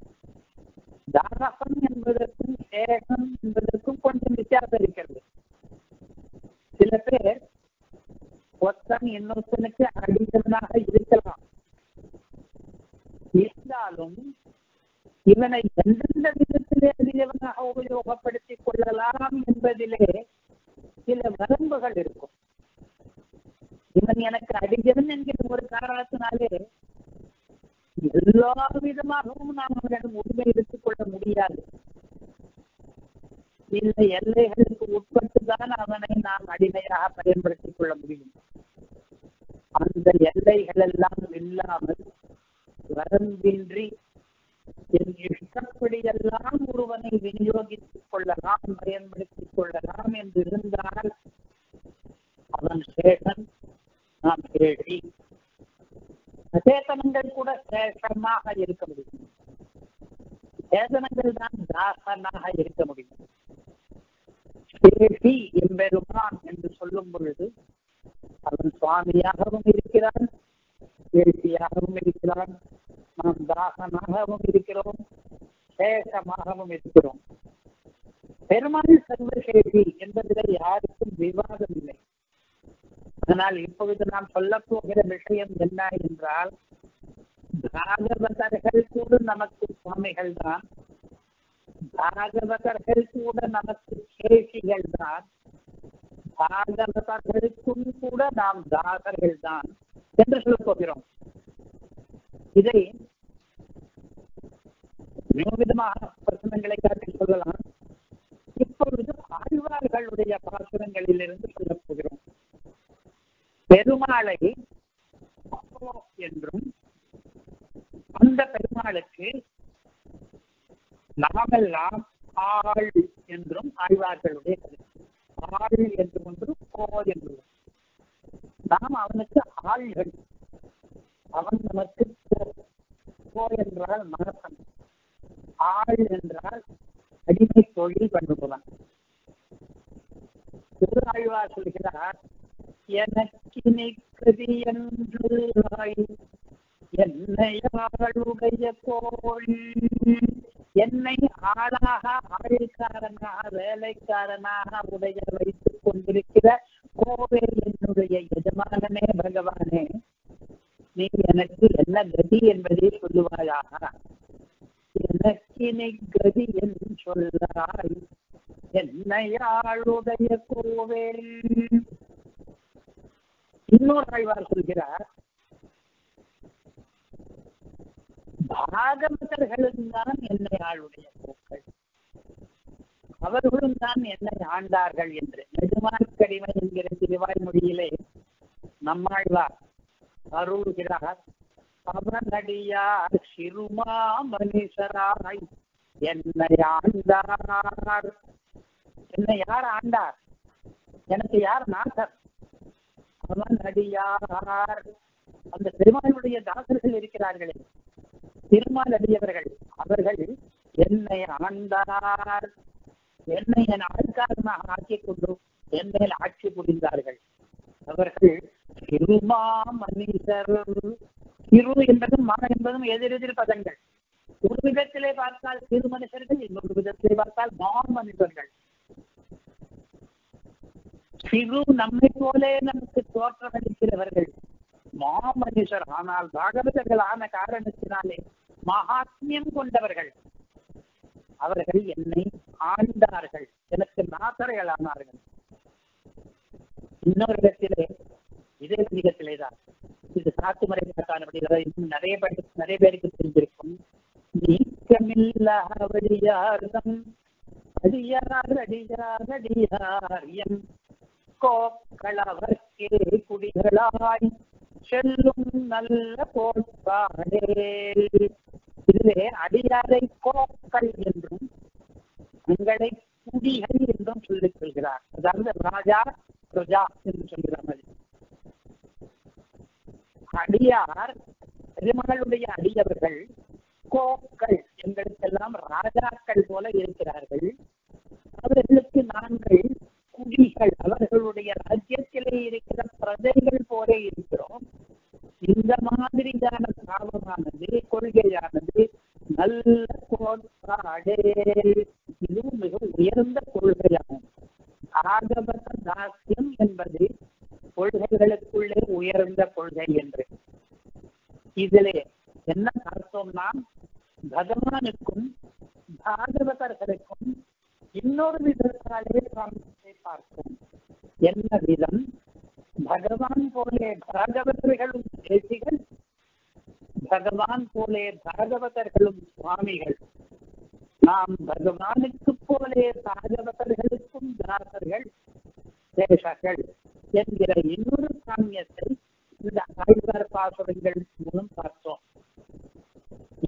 S1: தாரகம் என்பதற்கும் சேகம் என்பதற்கும் கொஞ்சம் வித்தியாசம் இருக்கிறது சில பேர் ஒருத்தன் இன்னொருத்தனுக்கு அடித்தவனாக இருக்கலாம் இருந்தாலும் இவனை எந்தெந்த விதத்திலே அடியவனாக உபயோகப்படுத்திக் கொள்ளலாம் என்பதிலே சில வரம்புகள் இருக்கும் இவன் எனக்கு அடிஜவன் என்கிற ஒரு காரணத்தினாலே எல்லா விதமாகவும் நாம் அவரிடம் உரிமை எடுத்துக் கொள்ள முடியாது இந்த எல்லைகளுக்கு உட்பட்டுதான் அவனை நாம் அடிமையாக பயன்படுத்திக் கொள்ள முடியும் அந்த எல்லைகள் எல்லாம் இல்லாமல் வரம்பின்றி என் இஷ்ட எப்படியெல்லாம் ஒருவனை விநியோகித்துக் கொள்ளலாம் பயன்படுத்திக் கொள்ளலாம் என்று இருந்தால் அவன் சேஷன் நாம் சேஷி அச்சேதனங்கள் கூட சேஷமாக இருக்க முடியும் சேதனங்கள் தான் தாசனாக இருக்க முடியும் சேஷி எம்பெருமான் என்று சொல்லும் பொழுது அவன் சுவாமியாகவும் இருக்கிறான் சேஷியாகவும் இருக்கிறான் நாம் தாசனாகவும் இருக்கிறோம் சேஷமாகவும் இருக்கிறோம் பெருமாள் சர்வசேஷி என்பதில் யாருக்கும் விவாதம் இல்லை ஆனால் இப்பொழுது நாம் சொல்ல போகிற விஷயம் என்ன என்றால் பாகவதர்கள் கூட நமக்கு சுவாமிகள் தான் பாகவதர்கள் கூட நமக்கு சேஷிகள் தான் பாகவதர்களுக்கும் கூட நாம் தாசர்கள் தான் என்று சொல்ல போகிறோம் இதை விதமாக பிரச்சனைகளை காட்டி சொல்லலாம் இப்பொழுது ஆழ்வார்களுடைய பாசுரங்களில் இருந்து சொல்ல போகிறோம் பெருமாளை என்றும் அந்த பெருமாளுக்கு நாமெல்லாம் ஆள் என்றும் ஆழ்வார்களுடைய கருத்து ஆள் என்று ஒன்று கோ என்று நாம் அவனுக்கு ஆள்கள் அவன் நமக்கு கோ என்றால் மனசன் ஆள் என்றால் அடிமை தொழில் பண்ணுபவன் திரு ஆழ்வார் சொல்கிறார் எனக்கு நிற்கதி என்று என்னை ஆளுடைய கோள் என்னை ஆளாக ஆழ்காரனாக வேலைக்காரனாக உடைய வைத்துக் கொண்டிருக்கிற கோவே என்னுடைய எஜமானனே பகவானே நீ எனக்கு என்ன கதி என்பதை சொல்லுவாயாக எனக்கினை கதி என்று சொல்லாய் என்னை ஆளுடைய கோவே இன்னொரு ஆழ்வார் சொல்கிறார் பாகவதர்களும் தான் என்னை ஆளுடைய போக்கள் அவர்களும் தான் என்னை ஆண்டார்கள் என்று நெடுமாற்கடிமை என்கிற திருவாய்மொழியிலே நம்மாழ்வார் அருள்கிறார் அவனடியார் சிறுமா மனுஷராய் என்னை ஆண்டார் என்னை யார் ஆண்டார் எனக்கு யார் நாட்டர் அவன் அடியார் அந்த பெருமாளுடைய தாசர்கள் இருக்கிறார்களே திருமால் அடியவர்கள் அவர்கள் என்னை ஆண்டார் என்னை என் ஆழ்காரனாக ஆக்கிக் கொண்டு என் மேல் ஆட்சி புரிந்தார்கள் அவர்கள் சிறுமா மனிதர் சிறு என்பதும் மா என்பதும் எதிரெதிர் பதங்கள் ஒரு விதத்திலே பார்த்தால் சிறு மனுஷர்கள் இன்னொரு விதத்திலே பார்த்தால் மா மனிதர்கள் சிறு நம்மை போலே நமக்கு தோற்றமளிக்கிறவர்கள் மாமனுஷர் ஆனால் பாகவதர்கள் ஆன காரணத்தினாலே மகாத்மியம் கொண்டவர்கள் அவர்கள் என்னை ஆண்டார்கள் எனக்கு நாசர்கள் ஆனார்கள் இன்னொரு இடத்திலே இதே அதிகத்திலே தான் இது சாத்துமறை காணப்படுகிறது இன்னும் நிறைய பேருக்கு நிறைய பேருக்கு தெரிஞ்சிருக்கும் நீக்கமில்லா வழியார்தம் அடியார் அடியார் அடியாரியம் கோக்களவர்க்கே குடிகளாய் செல்லும் நல்ல கோட்பாடே இதுவே அடியாரை கோக்கள் என்றும் தங்களை குடிகள் என்றும் சொல்லிக் கொள்கிறார் அதாவது ராஜா பிரஜா என்று சொல்கிறார் அடியார் பெருமகளுடைய அடியவர்கள் கோக்கள் எங்களுக்கெல்லாம் ராஜாக்கள் போல இருக்கிறார்கள் அவர்களுக்கு நாங்கள் குடிகள் அவர்களுடைய ராஜ்யத்திலே இருக்கிற பிரஜைகள் போல இருக்கிறோம் இந்த மாதிரியான பாவமானது கொள்கையானது நல்ல கோட்பாடு இதுவும் மிக உயர்ந்த கொள்கையாகும் ஆகவத தாசியம் என்பது கொள்கைகளுக்குள்ளே உயர்ந்த கொள்கை என்று இதிலே என்ன பார்த்தோம்னா பகவானுக்கும் பாகவதர்களுக்கும் இன்னொரு விதத்தாலே சாமியத்தை பார்ப்போம் என்ன விதம் பகவான் போலே பாகவதர்களும் தேசிகள் பகவான் போலே பாகவதர்களும் சுவாமிகள் நாம் பகவானுக்கு போலே பாகவதர்களுக்கும் தாசர்கள் தேசர்கள் என்கிற இன்னொரு சாமியத்தை இந்த ஆழ்வார் பாசுரங்கள் மூலம் பார்த்தோம்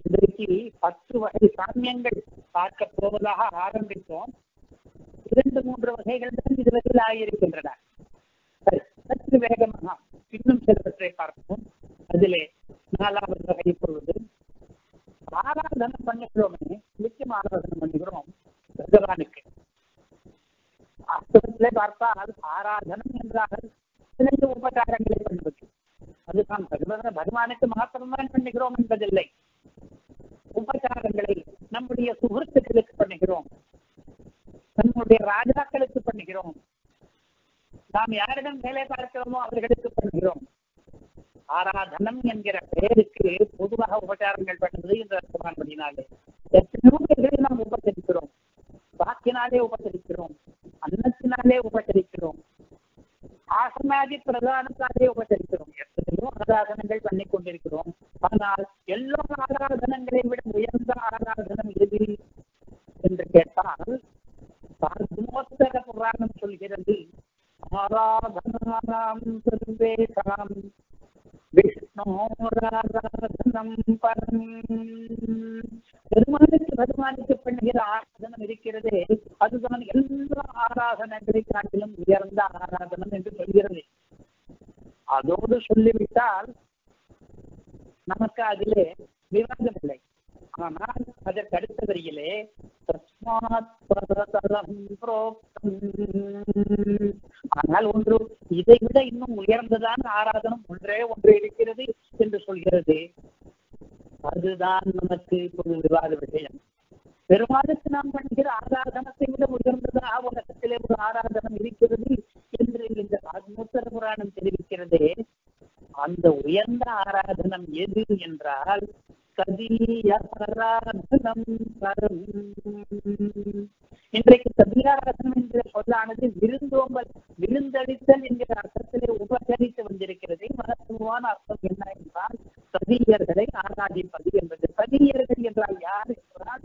S1: இன்றைக்கு பத்து வகை சாமியங்கள் பார்க்க போவதாக ஆரம்பித்தோம் இரண்டு மூன்று வகைகள் தான் இதுவரையில் ஆகியிருக்கின்றன சரி சற்று வேகமாக இன்னும் சிலவற்றை பார்ப்போம் அதிலே நாலாவது வகை பொழுது ஆராதனை பண்ணுகிறோமே நிச்சயம் ஆராதனை பண்ணுகிறோம் பகவானுக்கு வாஸ்தவத்திலே பார்த்தால் ஆராதனம் என்றால் இரண்டு உபகாரங்களை பண்ணுவது அது நாம் பகவான பகவானுக்கு மாத்திரம்தான் பண்ணுகிறோம் என்பதில்லை உபகாரங்களை நம்முடைய சுகൃத்துக்களுக்கு பண்ணுகிறோம் நம்முடைய ராஜாக்களுக்கு பண்ணுகிறோம் நாம் யாரிடம் வேலை பார்க்கிறோமோ அவர்களுக்கு பண்ணுகிறோம் ஆராதனம் என்கிற பெயருக்கு பொதுவாக உபச்சாரங்கள் பண்ணுவது என்று அர்த்தமானபடினாலே எத்தனையோ பேர்களை நாம் உபசரிக்கிறோம் வாக்கினாலே உபசரிக்கிறோம் அன்னத்தினாலே உபசரிக்கிறோம் ஆசனாதி பிரதானத்தாலே உபசரிக்கிறோம் எத்தனையோ ஆராதனங்கள் பண்ணி கொண்டிருக்கிறோம் ஆனால் எல்லா ஆராதனங்களை விட உயர்ந்த ஆராதனம் எது என்று கேட்டால் பரமோத்தர புராணம் சொல்கிறது ஆராதனாம் சர்வேஷாம் விஷ்ணோராராதனம் பரம் பெருமானுக்கு பெருமானுக்கு பண்ணுகிற ஆராதனம் இருக்கிறதே அதுதான் எல்லா ஆராதனங்களை காட்டிலும் உயர்ந்த ஆராதனம் என்று சொல்கிறது அதோடு சொல்லிவிட்டால் நமக்கு அதிலே விவாதம் இல்லை ஆனால் அதற்கு அடுத்த வரியிலே தஸ்மாத் பரதலம் புரோக்தம். ஆனால் ஒன்று இதை விட இன்னும் உயர்ந்ததான ஆராதனம் ஒன்றே ஒன்று இருக்கிறது என்று சொல்கிறது அதுதான் நமக்கு இப்போது விவாத விஷயம் பெருமாளுக்கு நாம் பண்ணுகிற ஆராதனத்தை விட உயர்ந்ததா உலகத்திலே ஒரு ஆராதனம் இருக்கிறது என்று இந்த ஆத்மோத்தர புராணம் தெரிவிக்கிறதே அந்த உயர்ந்த ஆராதனம் எது என்றால் கதியாராதனம் பரம் இன்றைக்கு கதியாராதனம் என்கிற சொல்லானது விருந்தோம்பல் விருந்தளித்தல் என்கிற அர்த்தத்திலே உபசரித்து வந்திருக்கிறது மகத்துவமான அர்த்தம் என்ன என்றால் சதியர்களை ஆராதிப்பது என்பது சதியர்கள் என்றால் யார் என்றால்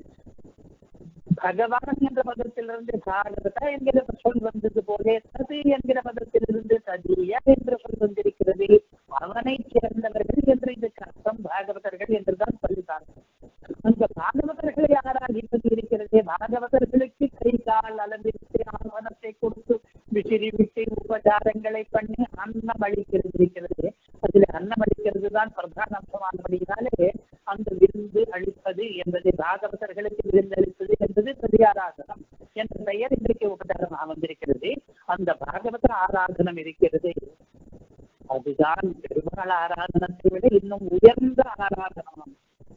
S1: பகவான் என்ற பதத்திலிருந்து பாகவத என்கிற சொல் வந்தது போலே சது என்கிற பதத்திலிருந்து சதிய என்ற சொல் வந்திருக்கிறது அவனை சேர்ந்தவர்கள் என்று இதுக்கு அர்த்தம் பாகவதர்கள் என்றுதான் சொல்லுகிறார்கள் அந்த பாகவதர்களை ஆராதிப்பது இருக்கிறதே பாகவதர்களுக்கு கை கால் அளவிற்கு ஆவணத்தை கொடுத்து விசிறி விட்டு உபச்சாரங்களை பண்ணி அன்னம் அளிக்கிறது இருக்கிறது அதில் அன்னம் அளிக்கிறது தான் பிரதான அம்சமானபடினாலே அந்த விருந்து அளிப்பது என்பது பாகவதர்களுக்கு விருந்து அளிப்பது என்பது பெரியாராதனம் என்ற பெயர் இன்றைக்கு உபச்சாரமாக வந்திருக்கிறது அந்த பாகவத ஆராதனம் இருக்கிறது அதுதான் பெருமாள் ஆராதனத்தை விட இன்னும் உயர்ந்த ஆராதனம்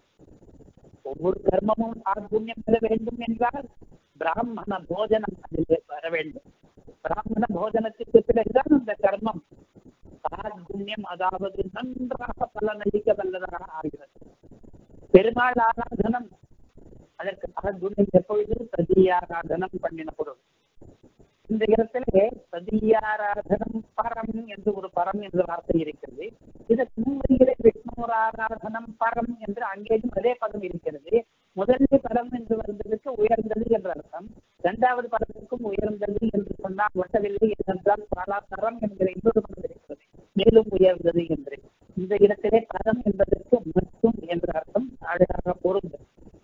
S1: ஒவ்வொரு கர்மமும் சார்புண்ணியம் பெற வேண்டும் என்றால் பிராமண போஜனம் அதில் வர வேண்டும் பிராமண போஜனத்துக்கு பிறகுதான் அந்த கர்மம் சார்புண்ணியம் அதாவது நன்றாக பலனளிக்க வல்லதாக ஆகிறது பெருமாள் ஆராதனம் அதற்கு சார்புண்ணியம் எப்பொழுது சதியாராதனம் பண்ணின பொருள் இந்த இடத்திலே சதியாராதனம் பரம் என்று ஒரு பரம் என்ற வார்த்தை இருக்கிறது இதற்கு முன்வரிகளை விஷ்ணோர் ஆராதனம் பரம் என்று அங்கேயும் அதே பதம் இருக்கிறது முதலில் பரம் என்று வந்ததற்கு உயர்ந்தது என்ற அர்த்தம் இரண்டாவது பதத்திற்கும் உயர்ந்தது என்று சொன்னால் ஒட்டவில்லை ஏனென்றால் பராபரம் என்கிற இன்னொரு பதம் இருக்கிறது மேலும் உயர்ந்தது என்று இந்த இடத்திலே பரம் என்பதற்கு மட்டும் என்ற அர்த்தம் அழகாக பொருந்தது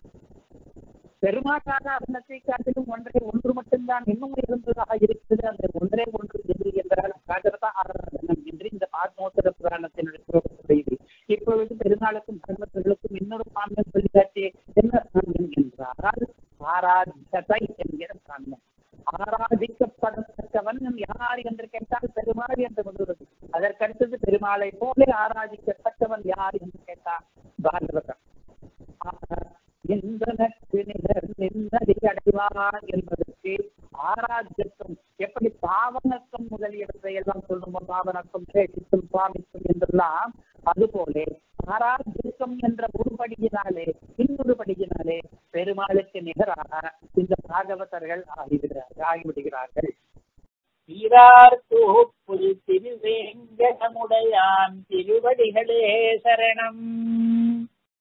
S1: பெருமாட்டாக அன்னத்தை காட்டிலும் ஒன்றை ஒன்று மட்டும்தான் இன்னும் உயர்ந்ததாக இருக்கிறது அந்த ஒன்றே ஒன்று எது என்றால் பாகவத ஆராதனம் என்று இந்த ஆத்மோத்தர புராணத்தினுடைய செய்தி இப்பொழுது பெருநாளுக்கும் தர்மர்களுக்கும் இன்னொரு சாமியம் சொல்லி காட்டிய என்ன சாமியம் என்றால் ஆராதனை என்கிற சாமியம் ஆராதிக்கப்படத்தக்கவன் யார் என்று கேட்டால் பெருமாள் என்று வந்துள்ளது அதற்கடுத்தது பெருமாளை போல ஆராதிக்கத்தக்கவன் யார் என்று கேட்டால் பாகவதன் இந்தனக்கு நிகர் நிம்மதி அடைவார் என்பதற்கு ஆராத்தியத்துவம் எப்படி பாவனத்துவம் முதலியவற்றை எல்லாம் சொல்லுமோ பாவனத்துவம் சேஷித்தும் சுவாமித்துவம் என்றெல்லாம் அதுபோல ஆராத்தியத்துவம் என்ற ஒரு படியினாலே இன்னொரு படியினாலே பெருமாளுக்கு நிகராக இந்த பாகவதர்கள் ஆகிவிடுகிறார்கள் ஆகிவிடுகிறார்கள்
S2: சீரார் தோப்புல் திருவேங்கடமுடையான் திருவடிகளே சரணம்